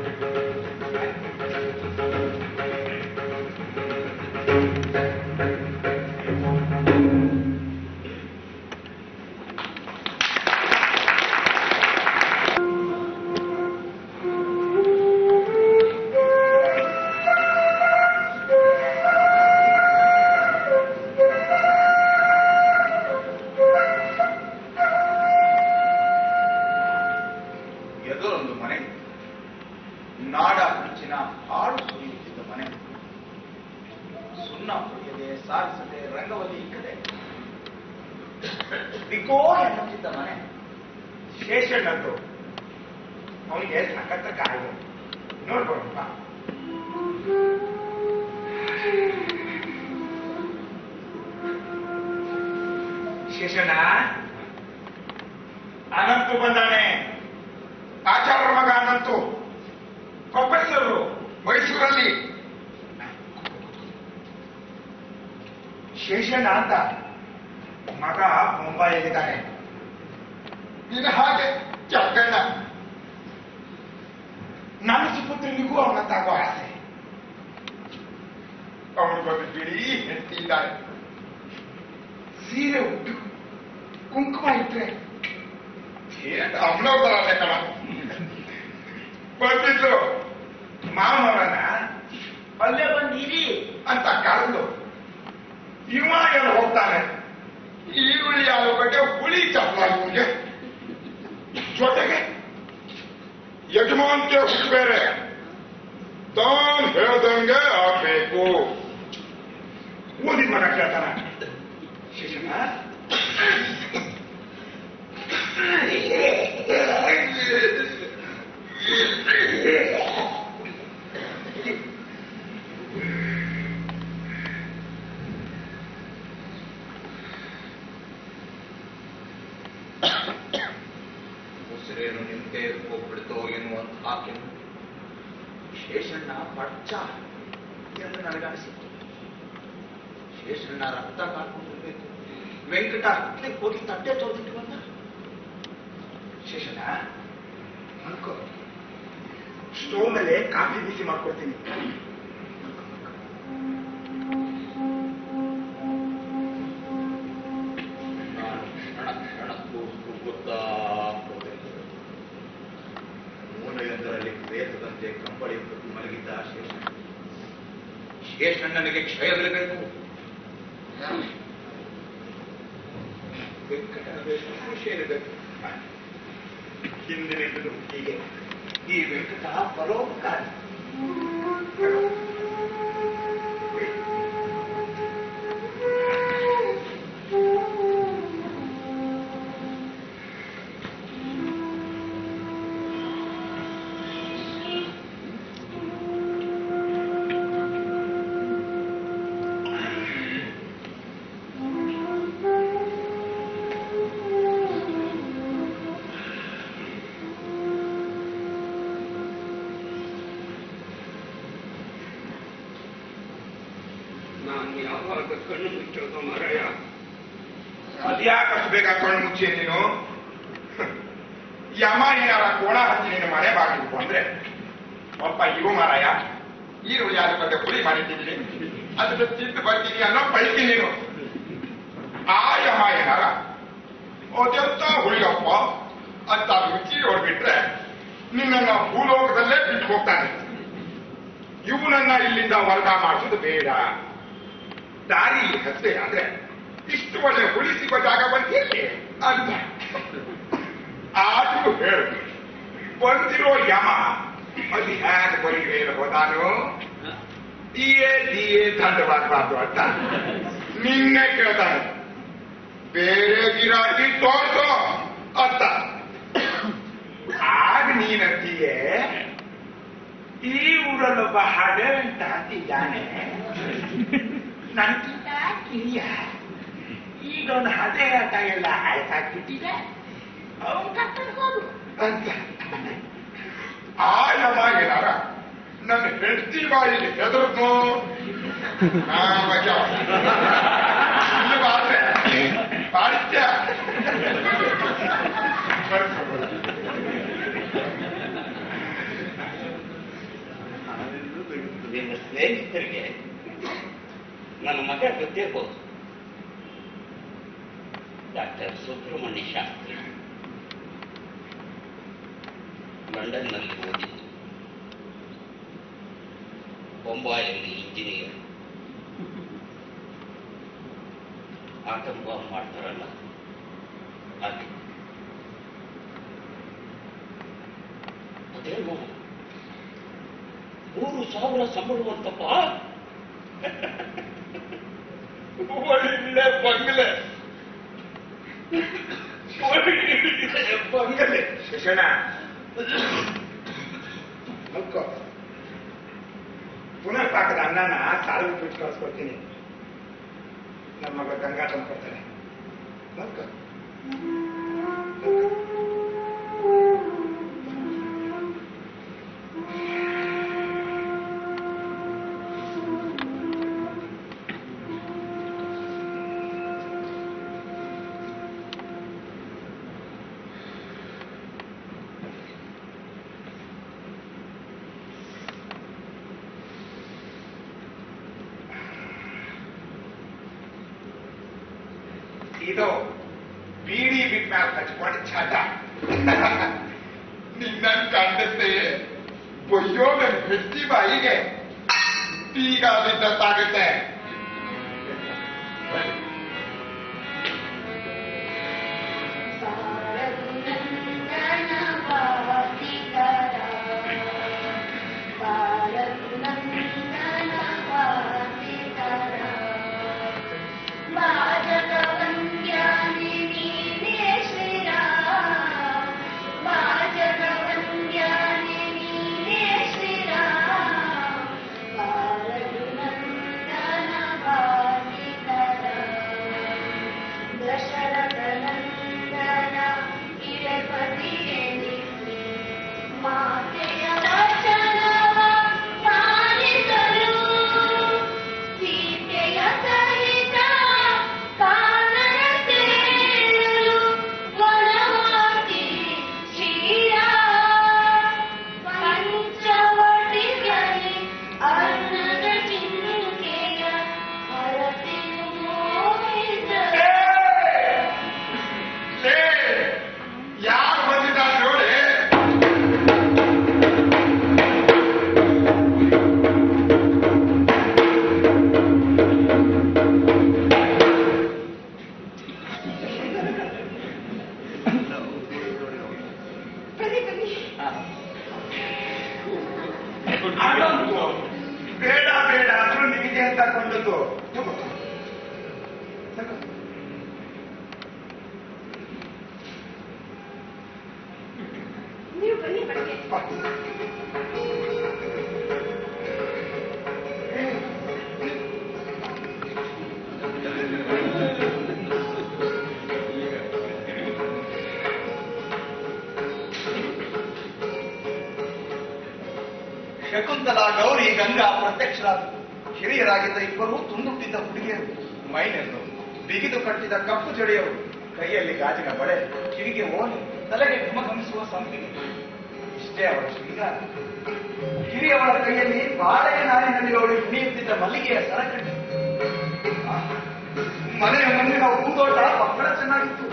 ಎದುರೊಂದು ಮನೆ ನಾಡ ಕುಂಚಿನ ಹಾಡು ಸುರಿಯುತ್ತಿದ್ದ ಮನೆ ಸುಣ್ಣ ಹೊಡೆಯದೆ ಸಾರಿಸದೆ ರಂಗವಲ್ಲಿ ಇಕ್ಕದೆ ಬಿಕೋ ಎನ್ನುತ್ತಿದ್ದ ಮನೆ ಶೇಷಣ್ಣದ್ದು ಅವನಿಗೆ ಸಖತ್ತ ಕಾಯಿಲೆ ನೋಡ್ಬೋದಪ್ಪ ಶೇಷಣ್ಣ ಅನಂತು ಬಂದಾನೆ ಆಚಾರ್ಯ ಮಗ ಅನಂತು ಪ್ರೊಫೆಸರು ಮೈಸೂರಲ್ಲಿ ಶೇಷಣ್ಣ ಅಂತ ಮಗ ಮುಂಬೈಯಲ್ಲಿದ್ದಾನೆ ಇದು ಹಾಗೆ ಚಕ್ಕಣ್ಣ ನನ್ನ ಸುಪುತ್ರನಿಗೂ ಅವನಂತಾಗೋ ಆಸೆ ಅವನಿಗೊಂದು ಬಿಡಿ ಹೆಂಡತಿ ಇದ್ದಾಳೆ ಸೀರೆ ಉಟ್ಟು ಕುಂಕುಮ ಇಟ್ರೆ ಅವನವರಲ್ಲೇ ಕಣ ಬಂದಿದ್ದು ಮಾಮವನ ಅಲ್ಲೇ ಬಂದಿರಿ ಅಂತ ಕರೆದು ಇವ ಏನು ಹೋಗ್ತಾನೆ ಈರುಳ್ಳಿ ಆಲೂಗಡ್ಡೆ ಹುಳಿ ಚಪ್ಪಲ ಇವನಿಗೆ ಜೊತೆಗೆ ಯಜಮಾನ್ತೆ ಬೇರೆ ತಾನ್ ಹೇಳ್ದಂಗೆ ಆಗ್ಬೇಕು ಓದಿದ ಮಗ ಕೇಳ್ತಾನ ಶಿಶನ ಉಸಿರೇನು ನಿಂತೆ ಹೋಗ್ಬಿಡ್ತೋ ಎನ್ನುವಂತ ಆಕೆನು ಶೇಷಣ್ಣ ಪಡ್ಚ ಎಂದು ನನಗನಿಸಿತು ಶೇಷಣ್ಣ ರಕ್ತ ಕಾಡ್ಕೊಂಡಿರ್ಬೇಕು ವೆಂಕಟ ಹತ್ಲಿಕ್ಕೆ ಹೋಗಿ ತಟ್ಟೆ ತೊಳೆದಿಟ್ಟು ಬಂದ ಶಿಶನ ಅನ್ಕೋ ಸ್ಟೋವ್ ಮೇಲೆ ಕಾಫಿ ಬಿಸಿ ಮಾಡ್ಕೊಡ್ತೀನಿ ನಾನು ಕ್ಷಣ ಕ್ಷಣಕ್ಕೂ ಕುಗ್ಗುತ್ತಾ ಹೋದೆ ಮೂಲೆಯೊಂದರಲ್ಲಿ ಪ್ರೇತದಂತೆ ಕಂಬಳಿ ಕಟ್ಟಿ ಮಲಗಿದ್ದ ಶೇಷಣ್ಣ ಶೇಷಣ್ಣನಿಗೆ ಕ್ಷಯವಿರಬೇಕು ವೆಂಕಟನಿಗೆ ಶುಶ್ರೂಷೆ ಇರಬೇಕು ಹಿಂದಿನಿಂದಲೂ ಹೀಗೆ ಈ ವೆಂಕಟ ಪರೋಪಕಾರಿ ನಾನು ಯಾವಾಗ ಕಣ್ಣು ಮುಚ್ಚೋದು ಮರಯ ಅದ್ಯಾಕಷ್ಟು ಬೇಗ ಕಣ್ಣು ಮುಚ್ಚಿ ನೀನು ಯಮ ಏನಾರ ಕೋಣ ಹಚ್ಚಿ ನಿನ್ನ ಮನೆ ಬಾಗಿಲು ಅಂದ್ರೆ ಸ್ವಲ್ಪ ಇವು ಮಾರಾಯ ಈರುಳ್ಳಿ ಆಲೂಗಡ್ಡೆ ಪುಡಿ ಮಾಡಿದ್ದೀನಿ ಅದ್ರ ತಿಂದು ಬರ್ತೀನಿ ಅನ್ನೋ ಪೈಕಿ ನೀನು ಆ ಯಮ ಏನಾರ ಅದೆಂತ ಹುಳಿಯಪ್ಪ ಅಂತ ರುಚಿ ನೋಡ್ಬಿಟ್ರೆ ನಿನ್ನನ್ನ ಭೂಲೋಕದಲ್ಲೇ ಬಿಟ್ಟು ಹೋಗ್ತಾನೆ ಇವನನ್ನ ಇಲ್ಲಿಂದ ವರ್ಗ ಮಾಡಿಸೋದು ಬೇಡ ದಾರಿ ಹತ್ತೆ ಆದ್ರೆ ಇಷ್ಟು ಒಳ್ಳೆ ಹುಳಿ ಸಿಗೋ ಜಾಗ ಬಂದು ಎಲ್ಲಿ ಅಂತ ಆದ್ರೂ ಹೇಳು ಬಂದಿರೋ ಯಮ ಅದು ಹ್ಯಾಗ ಬರೀ ಹೋದಾನು ಡಿಎ ಡಿಎ ದಂಡವಾಗಬಾರ್ದು ಅಂತ ನಿನ್ನೆ ಕೇಳ್ತಾನೆ ಬೇರೆ ಗಿರಾಕಿ ತೋರ್ಸು ಅಂತ ಆಗ ನೀನಂತೀಯೇ ಈ ಊರಲ್ಲೊಬ್ಬ ಹಾಗೆ ಅಂತ ಇದ್ದಾನೆ ನನ್ಗಿಂತ ಕಿರಿಯ ಈಗ ಅವನು ಹದೆ ಆಟ ಎಲ್ಲ ಆಯ್ತಾಕ್ಬಿಟ್ಟಿದೆ ಅವನ್ ಕರ್ಕೊಂಡು ಹೋಗು ಅಂತ ಆ ಯಮ ಏನಾರ ನನ್ನ ಹೆಂಡತಿ ಬಾಯಿಗೆ ಹೆದರ್ದು ಇಲ್ಲವಾದ್ರೆ ಪಾಡಿತ್ಯ ನಿಮ್ಮ ಸ್ನೇಹಿತರಿಗೆ ನನ್ನ ಮಗ ಗೊತ್ತಿರ್ಬೋದು ಡಾಕ್ಟರ್ ಸುಬ್ರಹ್ಮಣ್ಯ ಶಾಸ್ತ್ರಿ ಲಂಡನ್ನಲ್ಲಿ ಓದಿದ್ದು ಬೊಂಬಾಯಲ್ಲಿ ಇಂಜಿನಿಯರ್ ಆಟಂ ಬಾಂಬ್ ಮಾಡ್ತಾರಲ್ಲ ಅಲ್ಲಿ ಅದೇನೋ ಮೂರು ಸಾವಿರ ಸಂಬಳವಂತಪ್ಪ ಒಳ್ಳೆ ಬಂಗಲೆ ಒಳ್ಳೆ ಬಂಗಲೆ ಶಿಕ್ಷಣ ಮಲ್ಕೋ ಪುನಃ ಪಾಕದ ಅನ್ನನ ಸಾಲಿಗೆ ಬಿಟ್ಟು ಕಳಿಸ್ಕೊಡ್ತೀನಿ ನಮ್ಮ ಮಗ ಗಂಗಾ ತಂದು ಕೊಡ್ತಾನೆ ಮಲ್ಕೋ ಇದು ಬೀಡಿ ಬಿಟ್ಟ ಮೇಲೆ ಹಚ್ಕೊಂಡು ಛಾಟ ನಿನ್ನ ಕಂಡತ್ತೆ ಬಯ್ಯೋ ನನ್ನ ಹೆಂಡತಿ ಬಾಯಿಗೆ ಬೀಗ ಬಿದ್ದತ್ತಾಗುತ್ತೆ ದಶರಥನಂದನ ಇರಪತಿಗೆ ಮಾತೆಯ ವಚನವ ಪಾಲಿಸಲು ಸೀತೆಯ ಸಹಿತ ಕಾನನ ಸೇರಲು ವನವಾಸಿ ಶ್ರೀರಾ ಪಂಚವಟಿಗಲಿ ಅನ್ನದ ಚಿನ್ನುಕೆಯ ಹರತೆಯು ಮೋಹಿಸಲು ಯಾರು ಬಂದಿದ್ದಾರೆ ನೋಡಿ ಅದೊಂದು ಬೇಡ ಬೇಡ ಆದ್ರೂ ನಿಮಗೆ ಅಂತ ಕೊಂಡದ್ದು ತಗೋ. ತಗೋ. ನೀವು ಬನ್ನಿ ಬೆಳಗ್ಗೆ ಶಕುಂತಲ ಗೌರಿ ಗಂಗಾ ಪ್ರತ್ಯಕ್ಷರಾದರು ಹಿರಿಯರಾಗಿದ್ದ ಇಬ್ಬರು ತುಂಡುಟ್ಟಿದ್ದ ಹುಡುಗಿಯರು ಮೈನೆನ್ನು ಬಿಗಿದು ಕಟ್ಟಿದ ಕಪ್ಪು ಜಡೆಯವರು ಕೈಯಲ್ಲಿ ಗಾಜಿನ ಬಳೆ ಕಿವಿಗೆ ಓಲೆ ತಲೆಗೆ ಘಮಘಮಿಸುವ ಸಂಪಿಗೆ ಇಷ್ಟೇ ಅವರ ಶೃಂಗಾರ ಹಿರಿಯವರ ಕೈಯಲ್ಲಿ ಬಾಳೆಯ ನಾರಿನಲ್ಲಿ ಅವಳು ಕುಣಿಯುತ್ತಿದ್ದ ಮಲ್ಲಿಗೆಯ ಸರಕಟ್ಟೆ ಆ, ಮನೆಯ ಮುಂದಿನ ಹೂದೋಟ ಬಹಳ ಚೆನ್ನಾಗಿತ್ತು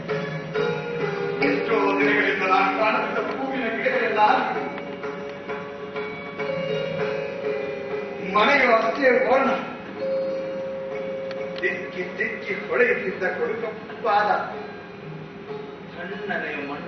ಎಷ್ಟೋ ದಿನಗಳಿಂದ ನಾನು ಕಾಣುತ್ತಿದ್ದ ಹೂವಿನ ಗಿಡಗಳೆಲ್ಲ ಮನೆಯು ಅಷ್ಟೇ ವರ್ಣ ತಿಕ್ಕಿ ತಿಕ್ಕಿ ಹೊಳೆಯುತ್ತಿದ್ದ ಕೊಡುಕಪ್ಪಾದ ತಣ್ಣನೆಯ ಮಣ್ಣು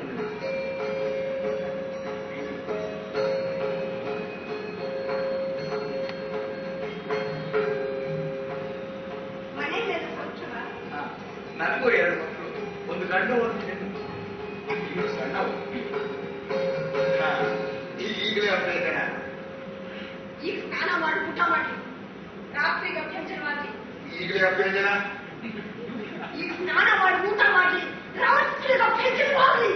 ಮನೆಯಲ್ಲೆಲ್ಲ ಸೌಖ್ಯವ ಹಾ, ನನಗೂ ಎರಡು ಮಕ್ಕಳು ಒಂದು ಗಂಡು ಒಂದು ಹೆಣ್ಣು ಇನ್ನು ಸಣ್ಣವು ಹಾ, ಈ- ಈಗಲೇ ಅಂತ ಇದ್ದೇನೆ ಈಗ ಸ್ನಾನ ಮಾಡಿ ಊಟ ಮಾಡಿ ರಾತ್ರಿಗೆ ಅಭ್ಯಂಜನವಾಗಿ ಈಗಲೇ ಅಭ್ಯಂಜನ ಈಗ ಸ್ನಾನ ಮಾಡಿ ಊಟ ಮಾಡಿ ರಾತ್ರಿಗೆ ಅಭ್ಯಂಜನವಾಗಿ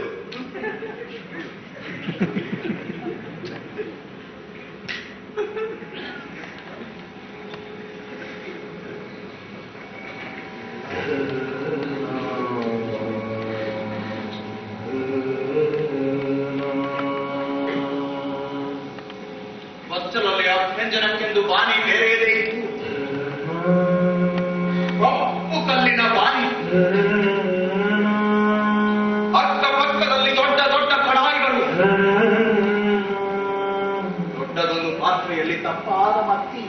ಬಚ್ಚಲಲ್ಲಿ ಅಭ್ಯಂಜನಕ್ಕೆಂದು ಬಾನಿ ಬೇರೆಯದೇ ಇತ್ತು ಕಪ್ಪು ಕಲ್ಲಿನ ಬಾನಿ ಅಕ್ಕ ಪಕ್ಕದಲ್ಲಿ ದೊಡ್ಡ ದೊಡ್ಡ ಕಡಾಯಿಗಳು ದೊಡ್ಡದೊಂದು ಪಾತ್ರೆಯಲ್ಲಿ ತಪ್ಪಾದ ಮತ್ತಿ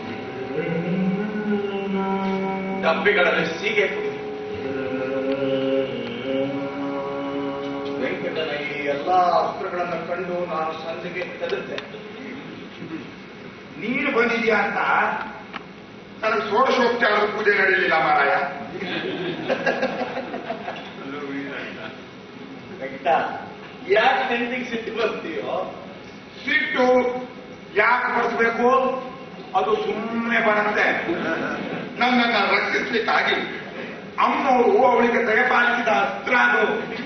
ಡಬ್ಬಿಗಳಲ್ಲಿ ಸೀಗೆ ಪುಡಿ ವೆಂಕಟನ ಈ ಎಲ್ಲಾ ಅಸ್ತ್ರಗಳನ್ನು ಕಂಡು ನಾನು ಸಂಜೆಗೆ ಹೆದರ್ತೆ ನೀನು ಬಂದಿದ್ಯಾ ಅಂತ ನನಗೆ ಷೋಡಶೋಪಚಾರದ ಪೂಜೆ ನಡೀಲಿಲ್ಲ ಮಾರಾಯ ವೆಂಕಟ ಯಾಕೆ ಹೆಂಡಿಗೆ ಸಿಟ್ಟು ಬರ್ತೀಯೋ ಸಿಟ್ಟು ಯಾಕೆ ಬರ್ಸ್ಬೇಕು ಅದು ಸುಮ್ಮನೆ ಬರುತ್ತೆ ನನ್ನನ್ನ ರಕ್ಷಿಸ್ಲಿಕ್ಕಾಗಿ ಅಮ್ಮವರು ಅವಳಿಗೆ ತೆಗೆಪಾಲಿಸಿದ ಅಸ್ತ್ರ ಅದು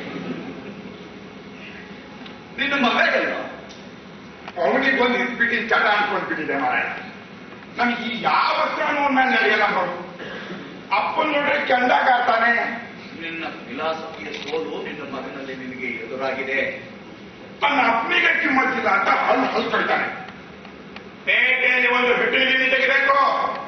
ನಿನ್ನ ಮಗಳೆಲ್ಲ ಅವನಿಗೆ ಒಂದು ಇಟ್ಬಿಟ್ಟು ಚಟ ಅನ್ಕೊಂಡ್ಬಿಟ್ಟಿದೆ ಮಾರಾಯ ನಮ್ಗೆ ಈ ಯಾವ ಅಸ್ತ್ರನೂ ಮೇಲೆ ನಡೆಯಲ್ಲ ನೋಡು ಅಪ್ಪನ್ ನೋಡ್ರೆ ಕೆಂಡಾಗಾಡ್ತಾನೆ ನಿನ್ನ ಫಿಲಾಸಫಿಯ ಸೋಲು ನಿನ್ನ ಮಗನಲ್ಲಿ ನಿನಗೆ ಎದುರಾಗಿದೆ ತನ್ನ ಅಪ್ಪನಿಗೆ ಕಿಮ್ಮತ್ತಿಲ್ಲ ಅಂತ ಹಲ್ಲು ಹಲ್ಕೊಳ್ತಾನೆ ಪೇಟೆಯಲ್ಲಿ ಒಂದು ಹೆಡ್ಡಿಗಿರಿ ತೆಗಿಬೇಕು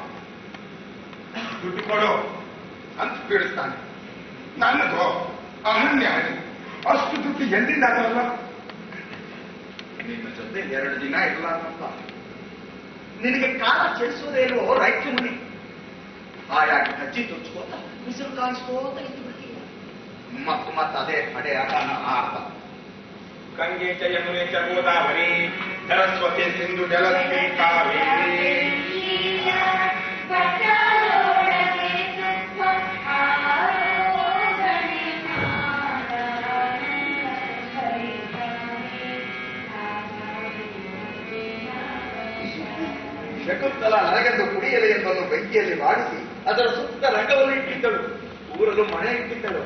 ದುಡ್ಡು ಕೊಡು ಅಂತ ಬೀಳಿಸ್ತಾನೆ ನನ್ನದು ಅನನ್ಯ ಅಷ್ಟು ದುಡ್ಡು ಎಲ್ಲಿಂದ ಆಗಲ್ಲ ನಿನ್ನ ಜೊತೆ ಎರಡು ದಿನ ಇಲ್ಲ ಅನ್ನಪ್ಪ ನಿನಗೆ ಕಾಲ ಚಲಿಸೋದೇನೋ ರೈತ ಮನೆ ಹಾಯಾಗಿ ಕಜ್ಜಿ ತುಚ್ಕೋತ ಬಿಸಿಲು ಕಾಣಿಸ್ಕೋತ ಇದ್ದು ಬಿಡ್ತೀಯ ಮತ್ತು ಮತ್ತೆ ಅದೇ ಹಡೆ ಆಟನ ಆಟ ಗಂಗೆ ಚ ಯಮುನೆ ಚ ಗೋದಾವರಿ ಸರಸ್ವತಿ ಸಿಂಧು ಜಲಸ್ಮಿ ಕಾವೇರಿ ಶಕುಂತಲ ನನಗೆಂದು ಕುಡಿಯಲೆಯೊಂದನ್ನು ಬೆಂಕಿಯಲ್ಲಿ ಮಾಡಿಸಿ ಅದರ ಸುತ್ತ ರಂಗವನ್ನು ಇಟ್ಟಿದ್ದಳು ಊರಲು ಮನೆ ಇಟ್ಟಿದ್ದಳು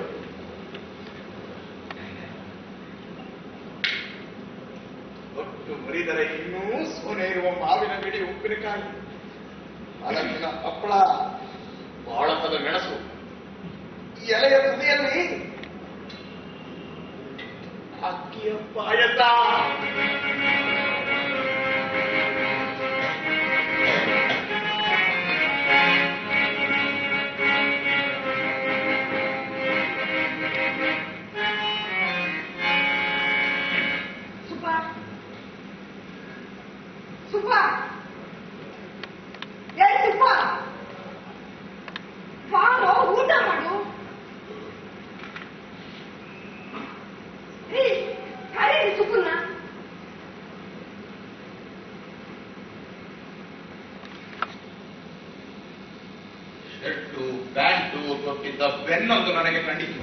ಒಟ್ಟು ಮುರಿದರೆ ಇನ್ನೂ ಸೋನೆ ಇರುವ ಮಾವಿನ ಗಿಡಿ ಉಪ್ಪಿನಕಾಯಿ ಅಲಕ್ಕಿನ ಹಪ್ಪಳ ಬಾಳಕದ ಮೆಣಸು ಎಲೆಯ ತುದಿಯಲ್ಲಿ ಅಕ್ಕಿಯ ಪಾಯಸ ಸುಬ್ಬ ಸುಬ್ಬ ಏ ಸುಬ್ಬ ಬಾರೋ ಊಟ ಮಾಡು ಏ ಕರೀರಿ ಸುಬ್ಬನ್ನ ಶರ್ಟು ಪ್ಯಾಂಟು ತೊಟ್ಟಿದ್ದ ಬೆನ್ನೊಂದು ನನಗೆ ಕಂಡಿತು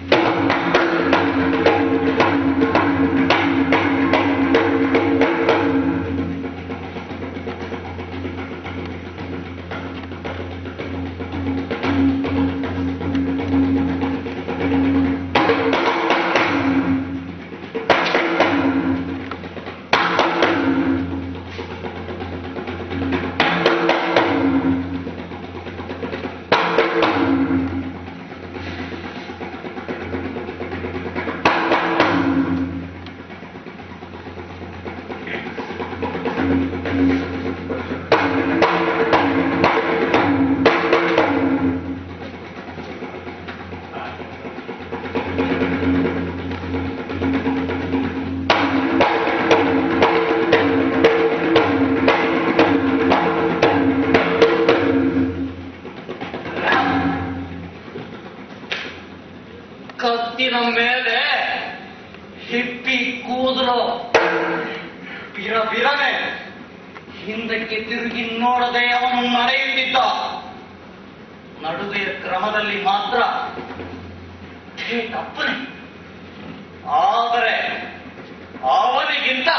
ಕತ್ತಿನ ಮೇಲೆ ಹಿಪ್ಪಿ ಕೂದಲು ಬಿರ ಬಿರನೆ ಹಿಂದಕ್ಕೆ ತಿರುಗಿ ನೋಡದೆ ಅವನು ನಡೆಯುತ್ತಿದ್ದ ನಡುವೆಯ ಕ್ರಮದಲ್ಲಿ ಮಾತ್ರ ಥೇಟ್ ಅಪ್ಪನೆ ಆದರೆ ಅವನಿಗಿಂತ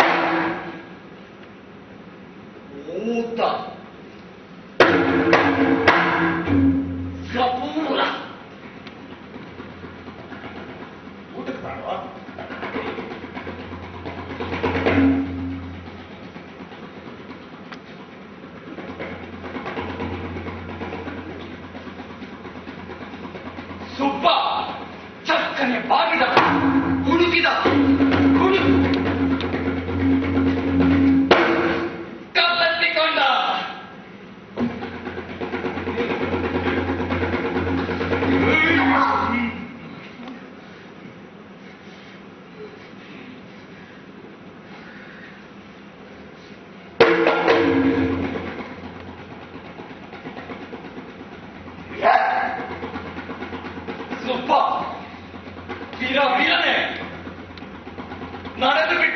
ಊತ ಕಪೂರ ಊಟಕ್ಕೆ ಮಾಡುವ ಸುಬ್ಬ ಚಕ್ಕನೆ ಬಾಗಿದ ಹುಡುಕಿದ ಹುಡುಕು ಕಲ್ಲತ್ತಿಕೊಂಡ ಸುಬ್ಬ ವೀರ ವೀರನೆ ನಡೆದು ಬಿಟ್ಟ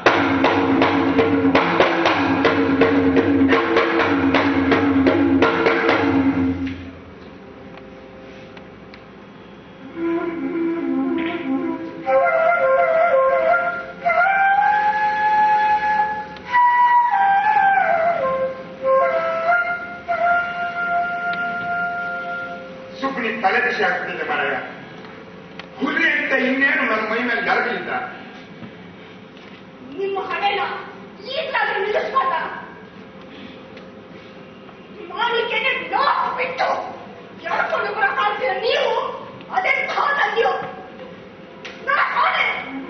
ಸುಬ್ಬನಿ ತಲೆ ಬಿಸಿ ಆಗ್ಬಿಟ್ಟಿದೆ ಮಾರಾಯ ಹುಲಿ ಅಂತ ಇನ್ನೇನು ನನ್ನ ಮೈ ಮೇಲೆ ಎರಗಲಿಲ್ಲ ನಿಮ್ಮ ಹಣೆನ ಈಗಲಾದ್ರೂ ನಿಲ್ಲಿಸ್ಬೋದ ಮಾಣಿಕೆಗೆ ನಾಲ್ಕು ಬಿಟ್ಟು ಎಳ್ಕೊಂಡು ಬರಕಾಗ್ತೀರ ನೀವು ಅದೆಂಥ ತಂದೆಯೋ ನಾ ಕಾಣೆ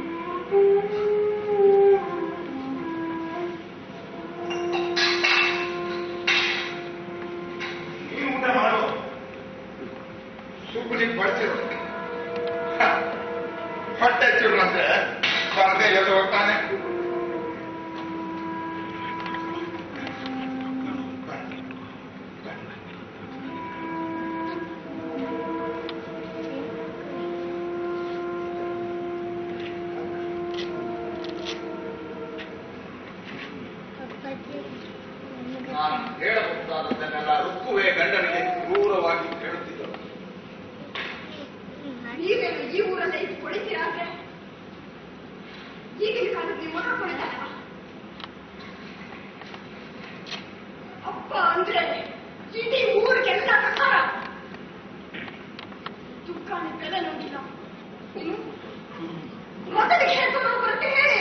ನೀನು ಊಟ ಮಾಡು ಸುಬ್ಬನಿ ಬಡಿಸಿರು ಹೊಟ್ಟೆ ಚಿರು ಅಂದ್ರೆ ಬರ್ದೆ ಎಲ್ಲಿ ಹೋಗ್ತಾನೆ ನಾನು ಹೇಳಬಹುದಾದದ್ದನ್ನೆಲ್ಲ ರುಕ್ಕುವೆ ಗಂಡನಿಗೆ ಕ್ರೂರವಾಗಿ ಹೇಳುತ್ತಿದ್ದರು ನೀವೇನು ಈ ಊರಲ್ಲೇ ಇದು ಕೊಡಿತೀರಾ ಅಂದ್ರೆ ಈಗಿನ ಕಾಲದ ನೀವು ಮಗ ಕೊಡಿದಾರ ಅಪ್ಪ ಅಂದ್ರೆ ಇಡೀ ಊರಿಗೆಲ್ಲ ಕಸಾರ ದುಃಖಾನಿ ಬೆಲೆ ನೋಡಿಲ್ಲ ಇನ್ನು ಮಗನಿಗೆ ಹೇಳ್ಕೊಂಡು ಬರುತ್ತೆ ಹೇಳಿ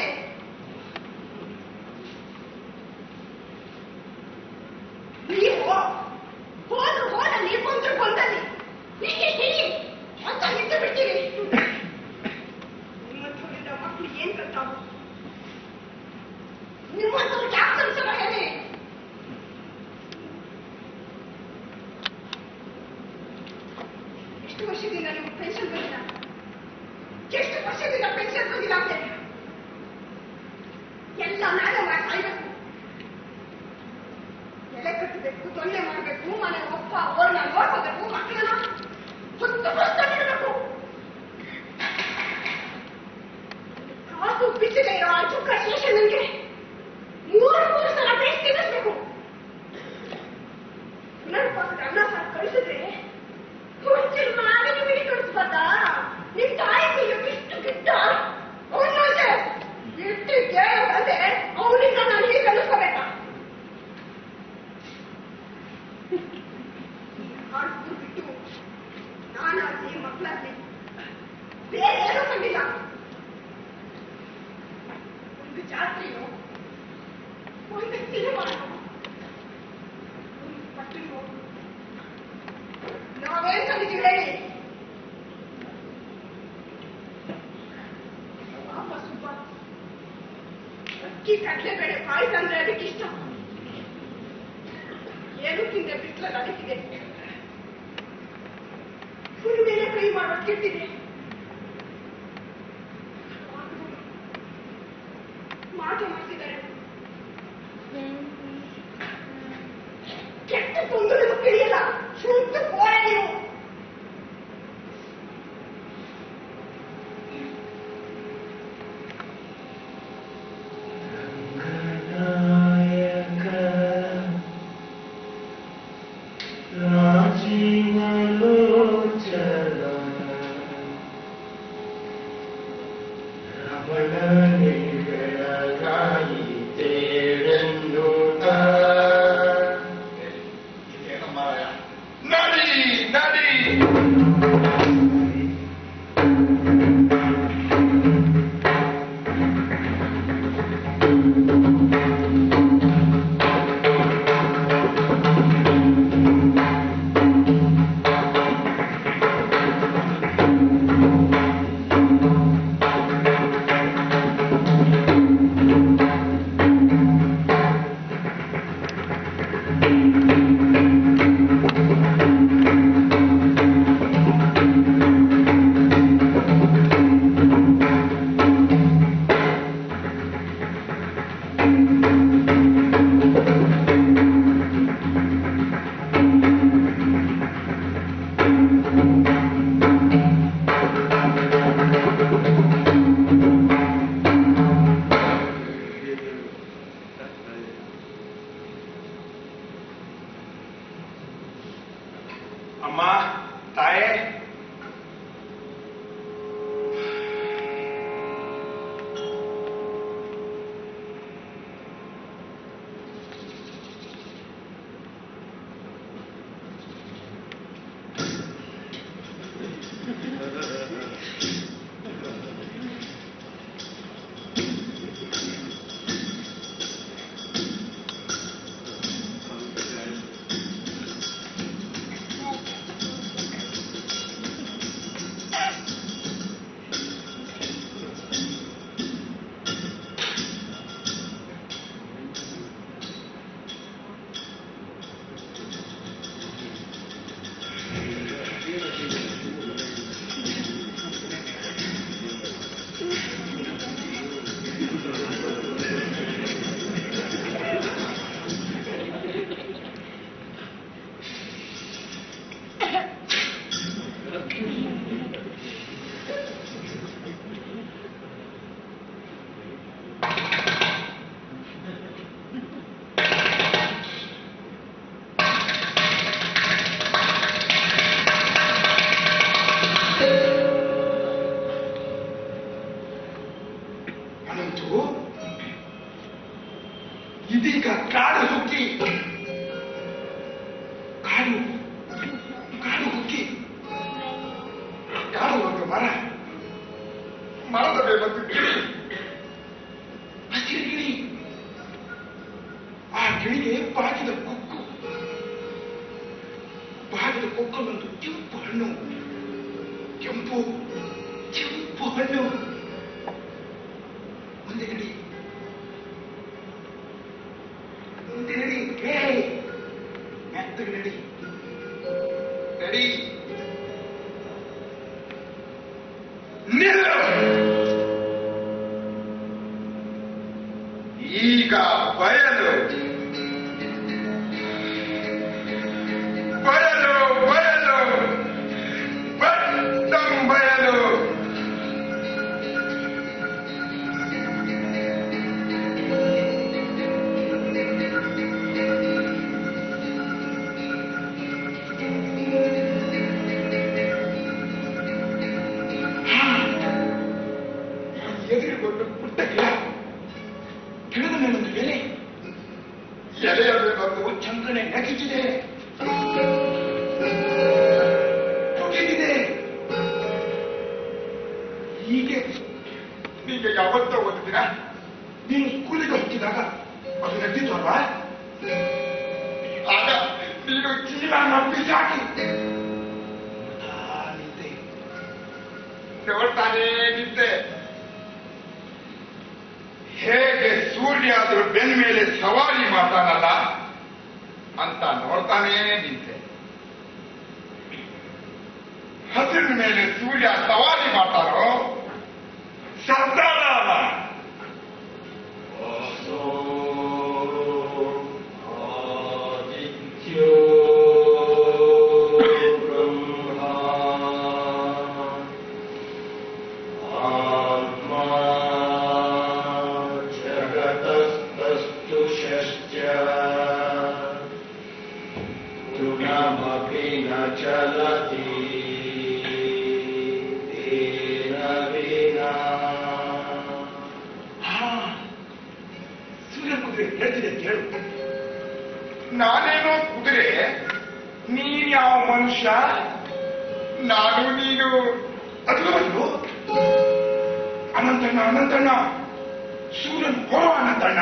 ನೀವು ಹೋದ್ರು ಹೋದಲ್ಲಿ ಕುಂತ್ರು ಕೊಂದಲ್ಲಿ ಹೀಗೆ ಹೀಗೆ ಅಂತ ನಿಂತು ಬಿಡ್ತೀವಿ ನಿಮ್ಮಂಥವರಿಂದ ಮಕ್ಕಳು ಏನ್ ಕಲ್ತಾವು ನಿಮ್ಮಂಥವ್ರು ಯಾಕೆ ಕಲ್ಸಲ್ಲ ಹೇಳಿ ಎಷ್ಟು ವರ್ಷದಿಂದ ನಿಮ್ಗೆ ಪೆನ್ಷನ್ ಬಂದಿಲ್ಲ ಎಷ್ಟು ವರ್ಷದಿಂದ ಪೆನ್ಷನ್ ಬಂದಿಲ್ಲ ಅಂತ ಎಲ್ಲ ನಾಳೆ ಮಾಡಿ ಸಾಯ್ಬೇಕು ಎಲೆ ಕಟ್ಟಬೇಕು ತೊಂದರೆ ಮಾಡಬೇಕು ಮನೆ ಒಪ್ಪ ಅವ್ರನ್ನ ನೋಡ್ಕೋಬೇಕು ಮಕ್ಕಳನ್ನ ಹೊತ್ತು ಬಿಡಬೇಕು ಕಾಸು ಬಿಸಿಲೇ ಇರೋ ಆ ಚುಕ್ಕ ಶೇಷನಿಗೆ ಮೂರು ಮೂರು ಸಲ ಬೇಸ್ ತಿನ್ನಿಸ್ಬೇಕು ನನ್ನ ಪಕ್ಕದ ಅನ್ನ ಸಾರು ಕಳಿಸಿದ್ರೆ ಹುಚ್ಚಿನ ಮಾವಿನ ಬಿಡಿ ಕಳಿಸ್ಬಾರ್ದಾ ನಿಮ್ ತಾಯಿ ಕೈಯ ಬಿಟ್ಟು ಬಿಟ್ಟ ಅವನಂತೆ ಎಷ್ಟು ಕೇಳೋದಂದ್ರೆ ಅವನಿಂದ ನಾನು ಹೀಗೆ ಕಲಿಸ್ಕೋಬೇಕಾ ಆಡ್ಸ್ಕೊಂಡು ಬಿಟ್ಟು ನಾನಾಗ್ಲಿ ಮಕ್ಕಳಾಗ್ಲಿ ಬೇರೆ ಏನೂ ಕಂಡಿಲ್ಲ ಒಂದು ಜಾತ್ರೆಯೋ ಒಂದು ಸಿನಿಮಾನೋ ಒಂದು ಪಟ್ಟಿನೋ ನಾವೇನ್ ಕಂಡಿದ್ದೀವಿ ಹೇಳಿ ವಾಪಸ್ ಸುಬ್ಬ ಅಕ್ಕಿ ಕಡಲೆಬೇಳೆ ಪಾಯಸ ಅಂದ್ರೆ ಅದಕ್ಕೆ ಇಷ್ಟ ಏನು ತಿಂದೆ ಬಿಟ್ಲಲ್ಲ ಅದಕ್ಕಿದೆ ಫುಲ್ ಮೇಲೆ ಕೈ ಮಾಡೋದು ಕೆಟ್ಟಿದೆ ಮಾತು ಮಾಡ್ತಿದ್ದಾರೆ ಕೆಟ್ಟ ತೊಂದರೆ ನಿಮಗೆ ತಿಳಿಯಲ್ಲ ಶುದ್ಧ ಕೋರೆ ನೀವು ಜೀವಲೋಚನ ರಮಣನೆ ಬೆಳಗಾಯಿ ತೇರೆನ್ನುತ್ತ ಇದೇನು ಮಾರಾಯ ನಡಿ ನಡಿ ಅಮ್ಮ ತಾಯೇ ಅನಂತು ಇದೀಗ ಕಾಡು ಹುಕ್ಕಿ ಕಾಡು ಕಾಡು ಹುಕ್ಕಿ ಯಾರು ಒಂದು ಮರ ಮರದ ಮೇಲೊಂದು ಗಿಳಿ ಹಸಿರು ಗಿಳಿ ಆ ಗಿಳಿಗೆ ಬಾಗಿದ ಕೊಕ್ಕು ಬಾಗಿದ ಕೊಕ್ಕಲ್ಲೊಂದು ಕೆಂಪು ಹಣ್ಣು ಕೆಂಪು ಕೆಂಪು ಹಣ್ಣು ಮುಂದೆ ನಡಿ ಮುಂದೆ ನಡಿ ಹೇ ಮೆತ್ತಗೆ ನಡಿ ನಡಿ ನಿಲ್ಲು ಈಗ ಬಯಲು ಬಯಲು ಬಯಲು ಬಟ್ಟಂ ಬಯಲು ಎದುರುಗೊಂಡು ಪುಟ್ಟ ಗಿಡ ಗಿಡದ ಮೇಲೊಂದು ಎಲೆ ಎಲೆಯ ಮೇಲೊಂದು ಚಂದ್ರನೆ ನಗಿಸಿದೆ ಕುಗಿದಿದೆ ಹೀಗೆ ನೀಗೆ ಯಾವತ್ತೋ ಒಂದು ದಿನ ನೀನು ಸ್ಕೂಲಿಗೆ ಹೋಗ್ತಿದ್ದಾಗ ಅದು ನಗ್ತಿತ್ತು ಅಲ್ವಾ ಆಗ ನೀನು ಚೀಲ ಬಿಸಾಕಿ ನಿಂತೆ ನೋಡ್ತಾನೇ ನಿಂತೆ ಹೇಗೆ ಸೂರ್ಯ ಅದ್ರ ಬೆನ್ನ ಮೇಲೆ ಸವಾರಿ ಮಾಡ್ತಾನಲ್ಲ ಅಂತ ನೋಡ್ತಾನೇ ನಿಂತೆ ಹಸಿರಿನ ಮೇಲೆ ಸೂರ್ಯ ಸವಾರಿ ಮಾಡ್ತಾರೋ ಸರ್ದಾರ ಅಲ್ಲ ಆದಿತ್ಯೋ ಬ್ರಹ್ಮ ಆತ್ಮ ಜಗತಸ್ತುಷಶ್ಚ ತುನಮಪಿ ನ ಚಲತಿ ತೇನ ವಿನಾ. ಹಾ, ಸೂರ್ಯ ಕುದುರೆ ಹೇಳ್ತಿದೆ ಕೇಳು ನಾನೇನೋ ಕುದುರೆ ನೀನ್ ಯಾವ ಮನುಷ್ಯ ನಾನು ನೀನು ಅದು ಅದು ಅನಂತಣ್ಣ ಅನಂತಣ್ಣ ಸೂರ್ಯನ್ ಹೊರ ಅನಂತಣ್ಣ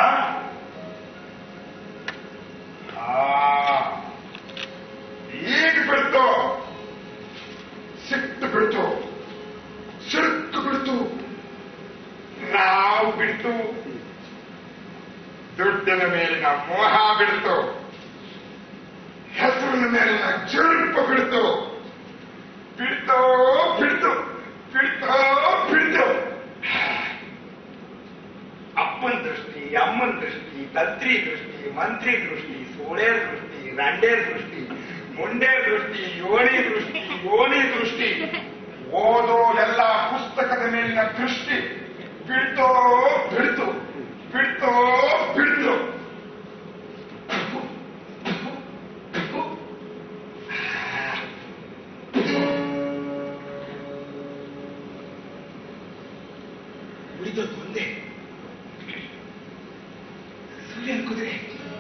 ಆ, ಈಗ ಬಿಡ್ತು ಸಿಟ್ಟು ಬಿಡ್ತು ಸಿಟ್ಟು ಬಿಡ್ತು ನಾವು ಬಿಡ್ತು ದುಡ್ಡಿನ ಮೇಲಿನ ಮೋಹ ಬಿಡ್ತು ಹೆಸರಿನ ಮೇಲಿನ ಜರುಪ ಬಿಡ್ತು ಬಿಡ್ತೋ ಬಿಡ್ತು ಬಿಡ್ತೋ ಬಿಡ್ತು ಅಪ್ಪನ ದೃಷ್ಟಿ ಅಮ್ಮನ ದೃಷ್ಟಿ ತಂತ್ರಿ ದೃಷ್ಟಿ ಮಂತ್ರಿ ದೃಷ್ಟಿ ಸೋಳೇರ್ ದೃಷ್ಟಿ ರಂಡೇರ್ ದೃಷ್ಟಿ ಮುಂಡೇರ್ ದೃಷ್ಟಿ ಯೋನಿ ದೃಷ್ಟಿ ಯೋನಿ ದೃಷ್ಟಿ ಓದೋ ಎಲ್ಲ ಪುಸ್ತಕದ ಮೇಲಿನ ದೃಷ್ಟಿ ಬಿಡ್ತೋ ಬಿಡ್ತು ಬಿಡ್ತೋ ಬಿಡ್ತು ಉಳಿದದ್ದು ಒಂದೇ ಸೂರ್ಯನ್ ಕುದುರೆ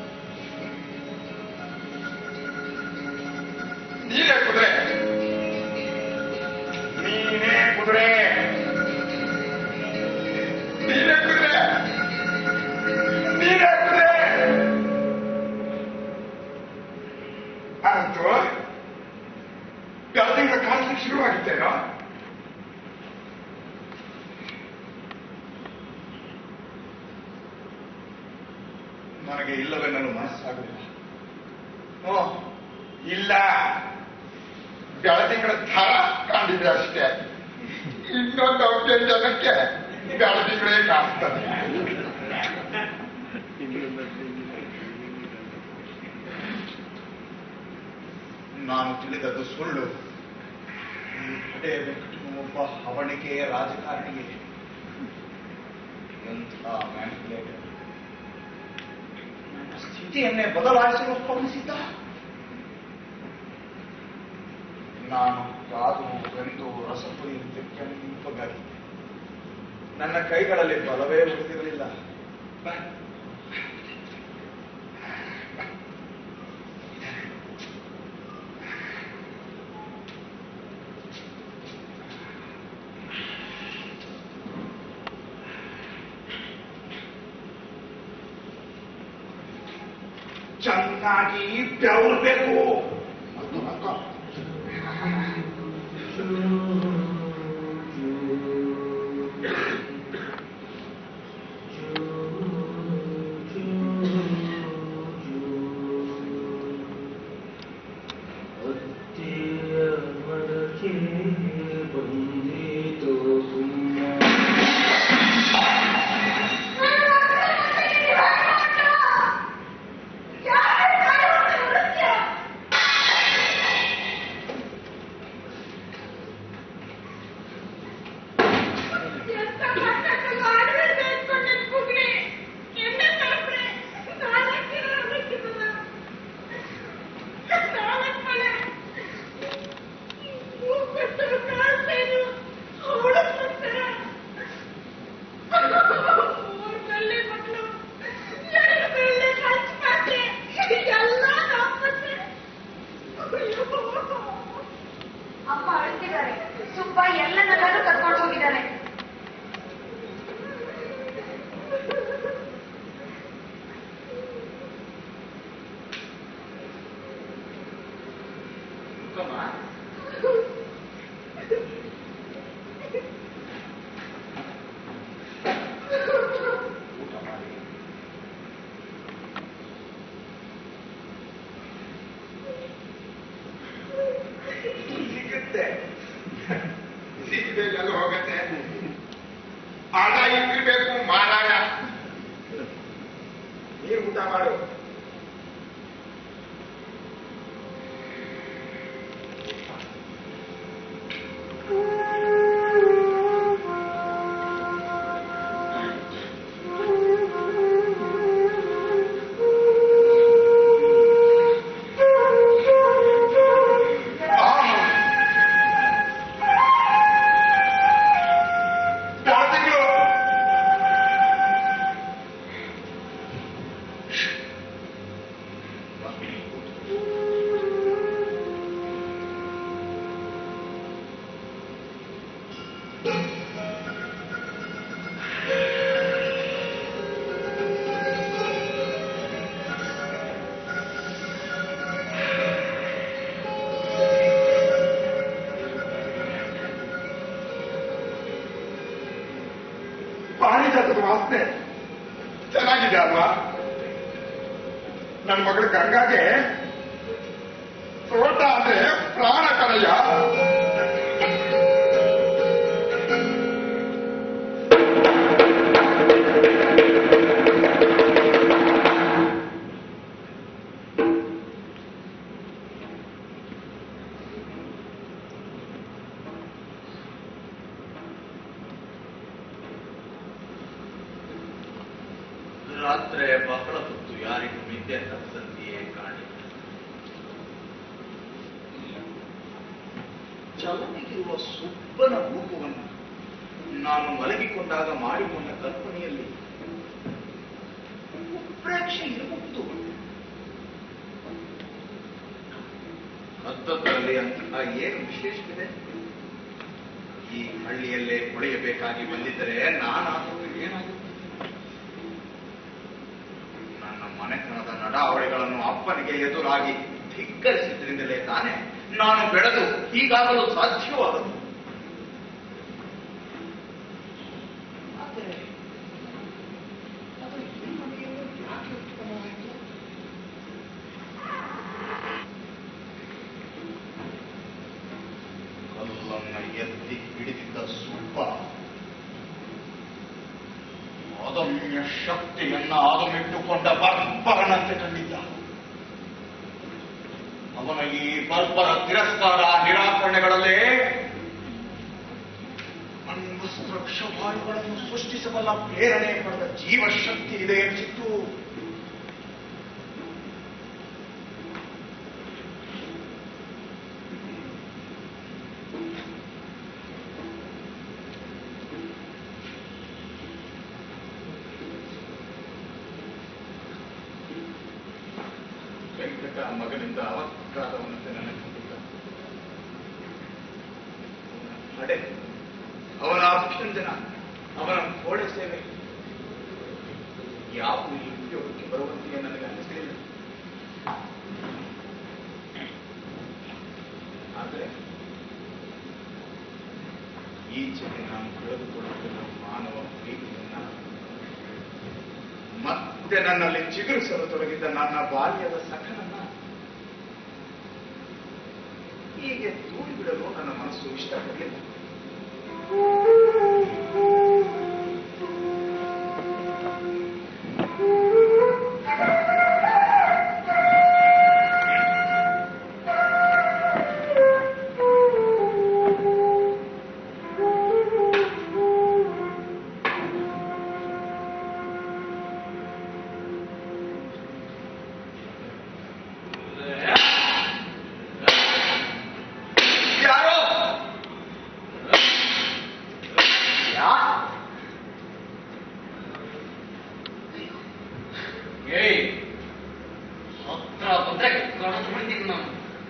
ನೀನೇ ಕುದುರೆ ನೀನೇ ಕುದುರೆ ನೀನೇ ಕುದುರೆ ನೀನೇ ಕುದುರೆ ಅಂತೂ ಬೆಳದಿಂಗಳ ಕಾಲಿಗೆ ಶುರುವಾಗಿತ್ತೇನೋ ನನಗೆ ಇಲ್ಲವೆನ್ನಲು ಮನಸ್ಸಾಗಲಿಲ್ಲ ಓ, ಇಲ್ಲ ಬೆಳದಿಂಗಳ ಥರ ಕಂಡಿದೆ ಅಷ್ಟೇ ಇನ್ನೊಂದು ಔಷಧ ಜನಕ್ಕೆ ಬೆಳದಿಂಗಳೇ ಕಾಣಿಸ್ತದೆ ನಾನು ತಿಳಿದದ್ದು ಸುಳ್ಳು ಈ ಕಡೆ ವೆಂಕಟನು ಒಬ್ಬ ಹವಣಿಕೆಯ ರಾಜಕಾರಣಿಗೆ ಎಂಥ ಮ್ಯಾನಿಪುಲೇಟರ್ ನನ್ನ ಸ್ಥಿತಿಯನ್ನೇ ಬದಲಾಯಿಸಲು ಶ್ರಮಿಸಿದ್ದ ನಾನು ಕಾದು ಬೆಂದು ರಸಪುರಿ ಕೆಂಪಗಾಗಿ ನನ್ನ ಕೈಗಳಲ್ಲಿ ಬಲವೇ ಉಳಿದಿರಲಿಲ್ಲ ಚೆನ್ನಾಗಿ ಬೆವರ್ಬೇಕು ಅದು ಅದು. ಹತ್ತಿಯ ಮರಕ್ಕೆ ಬಂದಿತು ಪುಣ್ಯ ಅಮ್ಮ ಅಳ್ತಿದ್ದಾರೆ ಸುಬ್ಬ ಎಲ್ಲನಲ್ಲೂ ಕರ್ಕೊಂಡು ಹೋಗಿದ್ದಾನೆ ಸಿಗುತ್ತೆ ಸಿಗದೆ ಎಲ್ಲ ಹೋಗತ್ತೆ ಹಣ ಇಟ್ಟಿರ್ಬೇಕು ಮಾರಾಯ ನೀರು ಊಟ ಮಾಡು ವಾಸನೆ ಚೆನ್ನಾಗಿದೆ ಅಲ್ವಾ ನನ್ನ ಮಗಳು ಗಂಗಾಗೆ ತೋಟ ಅಂದ್ರೆ ಪ್ರಾಣ ಕಣಯ್ಯ ರಾತ್ರಿ ಬಹಳ ಹೊತ್ತು ಯಾರಿಗೂ ನಿದ್ದೆ ತಪ್ಪಿಸಂತೆಯೇ ಕಾಣಿ ಚಲನೆಗಿರುವ ಸುಬ್ಬನ ರೂಪವನ್ನು ನಾನು ಮಲಗಿಕೊಂಡಾಗ ಮಾಡಿಕೊಂಡ ಕಲ್ಪನೆಯಲ್ಲಿ ಪ್ರೇಕ್ಷೆ ಇರಬಹುದು ಹತ್ತರಲ್ಲಿ ಅಂತಹ ಏನು ವಿಶೇಷವಿದೆ ಈ ಹಳ್ಳಿಯಲ್ಲೇ ಉಳಿಯಬೇಕಾಗಿ ಬಂದಿದ್ದರೆ ನಾನಾದರೂ ಏನಾಗುತ್ತೆ ನನ್ನ ಮನೆತನದ ನಡಾವಳಿಗಳನ್ನು ಅಪ್ಪನಿಗೆ ಎದುರಾಗಿ ಧಿಕ್ಕರಿಸಿದ್ರಿಂದಲೇ ತಾನೇ ನಾನು ಬೆಳೆದು ಹೀಗಾಗಲು ಸಾಧ್ಯವಾದದು ಆದರೆ ಅದು ನಿಮ್ಮನೆಯಲ್ಲೂ ಯಾಕೆ ಉತ್ಪನ್ನವಾಯಿತು? ಕಲ್ಲನ್ನ ಎತ್ತಿ ಹಿಡಿದಿದ್ದ ಸುಬ್ಬ ಅದಮ್ಯ ಶಕ್ತಿಯನ್ನ ಆದಮಿಟ್ಟುಕೊಂಡ ಬರ್ಬರನಂತೆ ಕಂಡಿದ್ದ ಅವನ ಈ ಬರ್ಬರ ತಿರಸ್ಕಾರ ನಿರಾಕರಣೆಗಳಲ್ಲೇ ಅಣ್ವಸ್ತ್ರಕ್ಷವಾಯುಗಳನ್ನು ಸೃಷ್ಟಿಸಬಲ್ಲ ಪ್ರೇರಣೆ ಪಡೆದ ಜೀವಶಕ್ತಿ ಇದೆ ಎನ್ನಿಸಿತ್ತು ವೆಂಕಟ ಮಗನಿಂದ ಅವಕ್ಕಾದವನಂತೆ ನನಗೆ ಕಂಡಿದ್ದ ಅವನ ನಡೆ ಅವನ ಅಭ್ಯಂಜನ ಅವನ ಕೋಡೆ ಸೇವೆ ಯಾವ ಈ ಉದ್ಯೋಗಕ್ಕೆ ಬರುವಂತೆಯೇ ನನಗೆ ಅನಿಸಲಿಲ್ಲ ಆದರೆ ಈಚೆಗೆ ನಾನು ಕಳೆದುಕೊಳ್ಳುತ್ತಿರುವ ಮಾನವ ಪ್ರೀತಿಯನ್ನ ಮತ್ತೆ ನನ್ನಲ್ಲಿ ಚಿಗುರಿಸಲು ತೊಡಗಿದ್ದ ನನ್ನ ಬಾಲ್ಯದ ಸಖನನ್ನ ಹೀಗೆ ದೂಡಿ ಬಿಡಲು ನನ್ನ ಮನಸ್ಸು ಇಷ್ಟಪಡಲಿಲ್ಲ ಯಾರೋ ಯಾ ಏಯ್ ಹತ್ರ ಬಂದ್ರೆ ಕಳೆದು ಬಿಡ್ತೀನಿ ನಾನು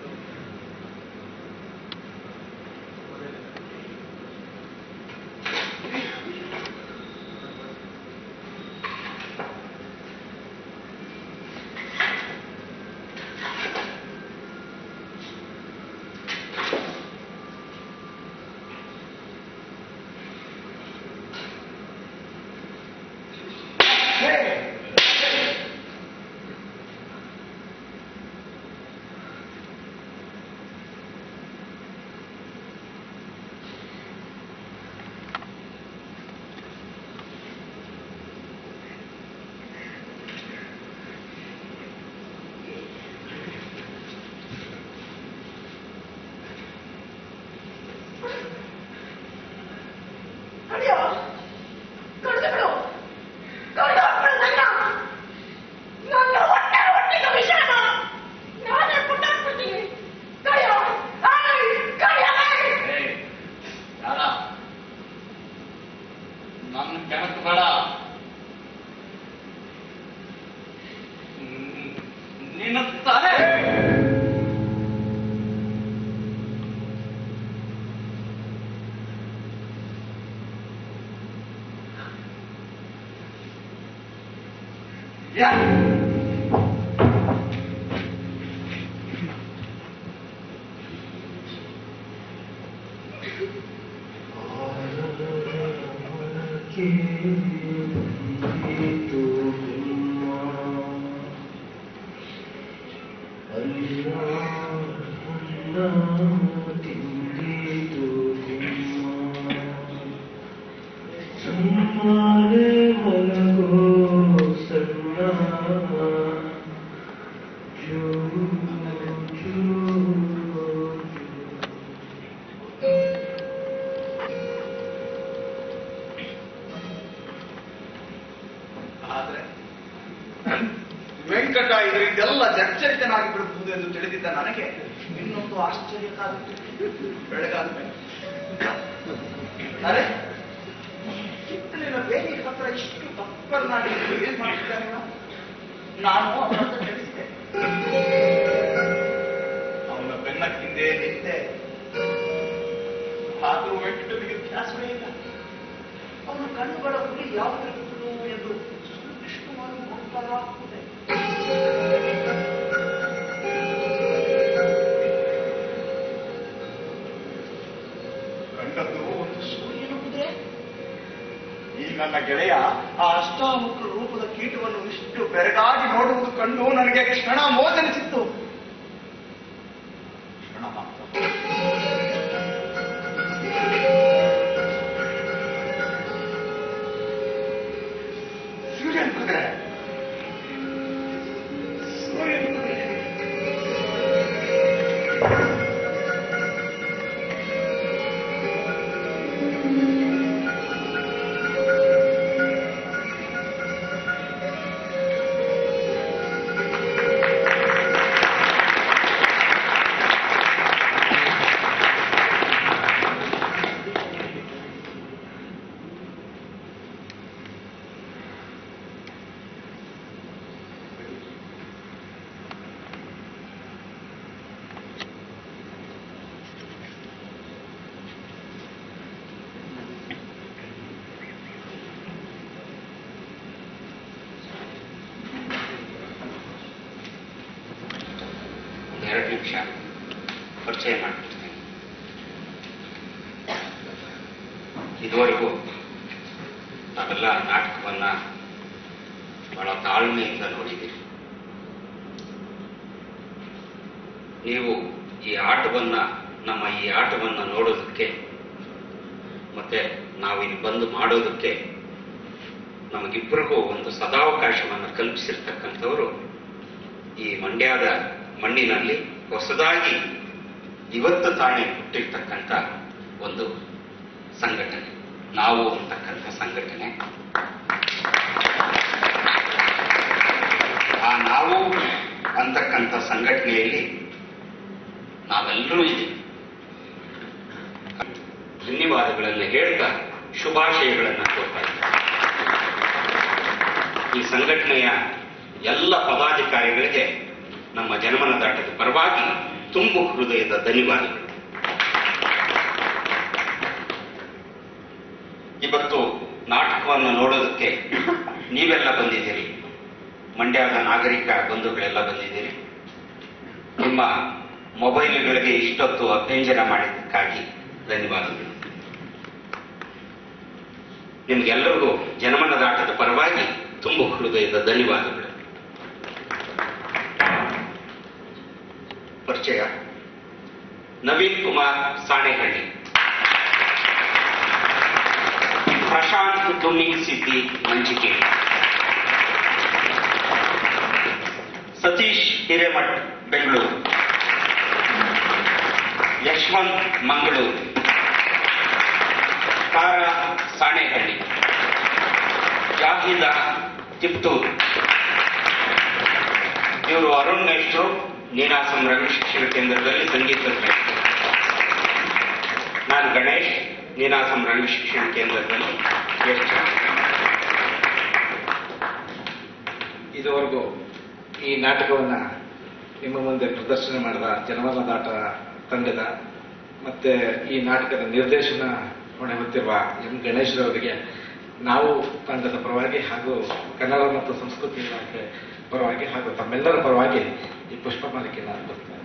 ಅಯ್ಯೋ ಕಡ್ದು ಬಿಡು ಕಡ್ದು ಹಾಕ್ಬಿಡು ನನ್ನ ನನ್ನ ಹೊಟ್ಟೆ ಹೊಟ್ಟೆಗೆ ವಿಷಾನ ನಾನೇ ಪುಟ್ಟಾಕ್ಬಿಡ್ತೀನಿ ಕಡಿಯೋ ಆಯ್ ಕಡಿಯೋ ಏಯ್, ಯಾರ ನನ್ನ ಕೆಣಕು ಬೇಡ ಹ್ಮ್, ನಿನ್ನ ತಲೆ ಯಾ ಕೇಳಿ ಬಂದಿತು ನಿಮ್ಮ ಅಲ್ಲ ಅನ್ನ ತಿಂದಿತು ನಿಮ್ಮ ಸುಮ್ಮನೆ ಮಲಗೋ ಸಣ್ಣ ಜೋ ಜೋ ಆದ್ರೆ ವೆಂಕಟ ಇದರಿಂದೆಲ್ಲ ಜರ್ಜರಿತನಾಗಿ ಬಿಡಬಹುದು ಎಂದು ತಿಳಿದಿದ್ದ ನನಗೆ ಇನ್ನೊಂದು ಆಶ್ಚರ್ಯ ಕಾದಿತ್ತು ಬೆಳಗಾದ ಮೇಲೆ ಅರೆ ಹಿತ್ತಲಿನ ಬೇಲಿ ಹತ್ರ ಇಷ್ಟು ತಪ್ಪನ್ನಾಗಿ ಏನ್ ಮಾಡ್ತಿದ್ದಾನೆ ಇವ? ನಾನು ಅವನ ಹತ್ರ ತಿಳಿಸಿದೆ ಅವನ ಬೆನ್ನ ಹಿಂದೆ ನಿಂತೆ ಆದರೂ ವೆಂಕಟನಿಗೆ ಧ್ಯಾಸವೇ ಇಲ್ಲ ಅವನ ಕಣ್ಣುಗಳ ಗುರಿ ಯಾವುದಿರುವುದು ಎಂದು ಸೂಕ್ಷ್ಮವಾಗಿ ನೋಡ್ತಾ ಹೋದೆ ಕಂಡದ್ದು ಒಂದು ಸೂರ್ಯನ ಕುದುರೆ ಈ ನನ್ನ ಗೆಳೆಯ ಆ ಅಷ್ಟಾಮುಖ ರೂಪದ ಕೀಟವನ್ನು ಇಷ್ಟು ಬೆರಗಾಗಿ ನೋಡುವುದು ಕಂಡು ನನಗೆ ಕ್ಷಣ ಮೋದನಿಸಿತ್ತು ಕ್ಷಣ ಮಾತ್ರ ಸೂರ್ಯನ ಕುದುರೆ ಸೂರ್ಯನ ಕುದುರೆ ಎರಡು ನಿಮಿಷ ಪರಿಚಯ ಮಾಡ್ಬಿಡ್ತೇನೆ ಇದುವರೆಗೂ ನಾವೆಲ್ಲ ನಾಟಕವನ್ನ ಬಹಳ ತಾಳ್ಮೆಯಿಂದ ನೋಡಿದ್ದೀರಿ ನೀವು ಈ ಆಟವನ್ನ ನಮ್ಮ ಈ ಆಟವನ್ನ ನೋಡೋದಕ್ಕೆ ಮತ್ತೆ ನಾವು ಇಲ್ಲಿ ಬಂದು ಮಾಡೋದಕ್ಕೆ ನಮಗಿಬ್ಬರಿಗೂ ಒಂದು ಸದಾವಕಾಶವನ್ನು ಕಲ್ಪಿಸಿರ್ತಕ್ಕಂಥವರು ಈ ಮಂಡ್ಯದ ಮಣ್ಣಿನಲ್ಲಿ ಹೊಸದಾಗಿ ಇವತ್ತು ತಾನೇ ಹುಟ್ಟಿರ್ತಕ್ಕಂಥ ಒಂದು ಸಂಘಟನೆ ನಾವು ಅಂತಕ್ಕಂಥ ಸಂಘಟನೆ ಆ ನಾವು ಅಂತಕ್ಕಂಥ ಸಂಘಟನೆಯಲ್ಲಿ ನಾವೆಲ್ಲರೂ ಇದ್ದೀವಿ ಧನ್ಯವಾದಗಳನ್ನು ಹೇಳ್ತಾ ಶುಭಾಶಯಗಳನ್ನು ಕೊಡ್ತಾ ಇದ್ದೀನಿ ಈ ಸಂಘಟನೆಯ ಎಲ್ಲ ಪದಾಧಿಕಾರಿಗಳಿಗೆ ನಮ್ಮ ಜನಮನದಾಟದ ಪರವಾಗಿ ತುಂಬು ಹೃದಯದ ಧನ್ಯವಾದಗಳು ಇವತ್ತು ನಾಟಕವನ್ನು ನೋಡೋದಕ್ಕೆ ನೀವೆಲ್ಲ ಬಂದಿದ್ದೀರಿ ಮಂಡ್ಯದ ನಾಗರಿಕ ಬಂಧುಗಳೆಲ್ಲ ಬಂದಿದ್ದೀರಿ ನಿಮ್ಮ ಮೊಬೈಲ್ಗಳಿಗೆ ಇಷ್ಟೊತ್ತು ಅಭ್ಯಂಜನ ಮಾಡಿದ್ದಕ್ಕಾಗಿ ಧನ್ಯವಾದಗಳು ನಿಮ್ಗೆಲ್ಲರಿಗೂ ಜನಮನದಾಟದ ಪರವಾಗಿ ತುಂಬು ಹೃದಯದ ಧನ್ಯವಾದಗಳು ಪರಿಚಯ ನವೀನ್ ಕುಮಾರ್ ಸಾಣೆಹಳ್ಳಿ ಪ್ರಶಾಂತ್ ದುಮ್ಮಿಂಗ್ ಸಿದ್ದಿ ಮಂಚಿಕೆ ಸತೀಶ್ ಹಿರೇಮಠ್ ಬೆಂಗಳೂರು ಯಶವಂತ್ ಮಂಗಳೂರು ತಾರಾ ಸಾಣೆಹಳ್ಳಿ ಜಾಹಿದ ತಿಪ್ಟೂರು ಇವರು ಅರುಣ್ ಮೇಷ್ಟ್ರು ನೀನಾಸಂ ರವಿ ಶಿಕ್ಷಣ ಕೇಂದ್ರದಲ್ಲಿ ಸಂಗೀತ ಮೇಷ್ಟ್ರು ನಾನು ಗಣೇಶ್ ನೀನಾಸಂ ರವಿ ಶಿಕ್ಷಣ ಕೇಂದ್ರದಲ್ಲಿ ಮೇಷ್ಟ್ರು. ಇದುವರೆಗೂ ಈ ನಾಟಕವನ್ನ ನಿಮ್ಮ ಮುಂದೆ ಪ್ರದರ್ಶನ ಮಾಡಿದ ಜನಮನದಾಟ ತಂಡದ ಮತ್ತೆ ಈ ನಾಟಕದ ನಿರ್ದೇಶನ ಹೊಣೆ ಹೊತ್ತಿರುವ ಎಂ ಗಣೇಶ್ರವರಿಗೆ ನಾವು ತಂಡದ ಪರವಾಗಿ ಹಾಗೂ ಕನ್ನಡ ಮತ್ತು ಸಂಸ್ಕೃತಿ ಇಲಾಖೆ ಪರವಾಗಿ ಹಾಗೂ ತಮ್ಮೆಲ್ಲರ ಪರವಾಗಿ ಈ ಪುಷ್ಪ ಮಾಲಿಕೆಯನ್ನು ಅರ್ಪಿಸ್ತೇನೆ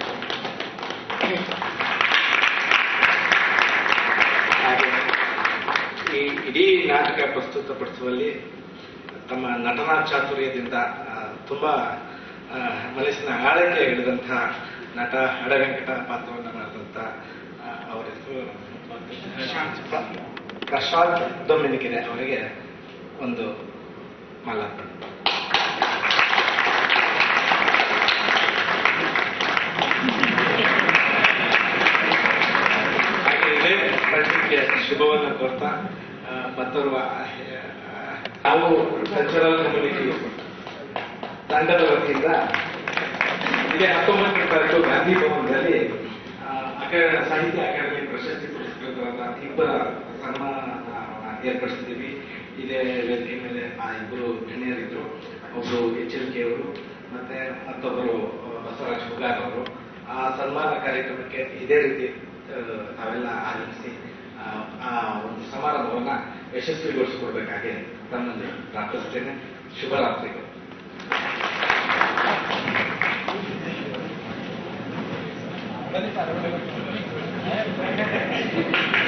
ಹಾಗೆ ಪ್ರಸ್ತುತಪಡಿಸುವಲ್ಲಿ ತಮ್ಮ ನಟನಾ ಚಾತುರ್ಯದಿಂದ ಆ, ತುಂಬಾ ಆ, ಮನಸ್ಸಿನ ಆಳಕ್ಕೆ ಹಿಡಿದಂತಹ ನಟ ಹಡವೆಂಕಟ ಪಾತ್ರವನ್ನು ಮಾಡಿದಂಥ ಆ, ಅವರ ಹೆಸರು ಪ್ರಶಾಂತ್ ದೊಮ್ಮಿನಿಕೆರೆ ಅವರಿಗೆ ಒಂದು ಮಾಲಾರ್ಪಣೆ ಹಾಗೆ ಇದೇ ಪ್ರಶ್ನೆಗೆ ಶುಭವನ್ನು ಕೋರ್ತಾ ಆ, ಮತ್ತೋರ್ವ ಆ, ನಾವು ಕಲ್ಚರಲ್ ಕಮ್ಯುನಿಟಿ ತಂಡದ ವತಿಯಿಂದ ಇದೇ ಹತ್ತೊಂಬತ್ತನೇ ತಾರೀಕು ಗಾಂಧಿ ಭವನದಲ್ಲಿ ಆ, ಅಕಾಡೆಮಿ ಸಾಹಿತ್ಯ ಅಕಾಡೆಮಿ ಪ್ರಶಸ್ತಿ ಪುರಸ್ಕೃತರಾದ ಇಬ್ಬರ ಸನ್ಮಾನ ಏರ್ಪಡಿಸಿದ್ದೀವಿ ಇದೇ ವೇದಿಕೆ ಮೇಲೆ ಆ ಇಬ್ಬರು ಗಣ್ಯರಿದ್ರು ಒಬ್ರು ಎಚ್ ಎಲ್ ಕೆ ಅವರು ಮತ್ತೆ ಮತ್ತೊಬ್ಬರು ಆ, ಬಸವರಾಜ್ ಹುಗಾರ್ ಅವರು ಆ ಸನ್ಮಾನ ಕಾರ್ಯಕ್ರಮಕ್ಕೆ ಇದೇ ರೀತಿ ಆ, ತಾವೆಲ್ಲ ಆಗಮಿಸಿ ಆ, ಆ ಒಂದು ಸಮಾರಂಭವನ್ನ ಯಶಸ್ವಿಗೊಳಿಸಿಕೊಡ್ಬೇಕಾಗಿ ತಮ್ಮಲ್ಲಿ ಪ್ರಾರ್ಥಿಸ್ತೇನೆ ಶುಭರಾತ್ರಿಗಳು ಬನ್ನಿ ಸರ್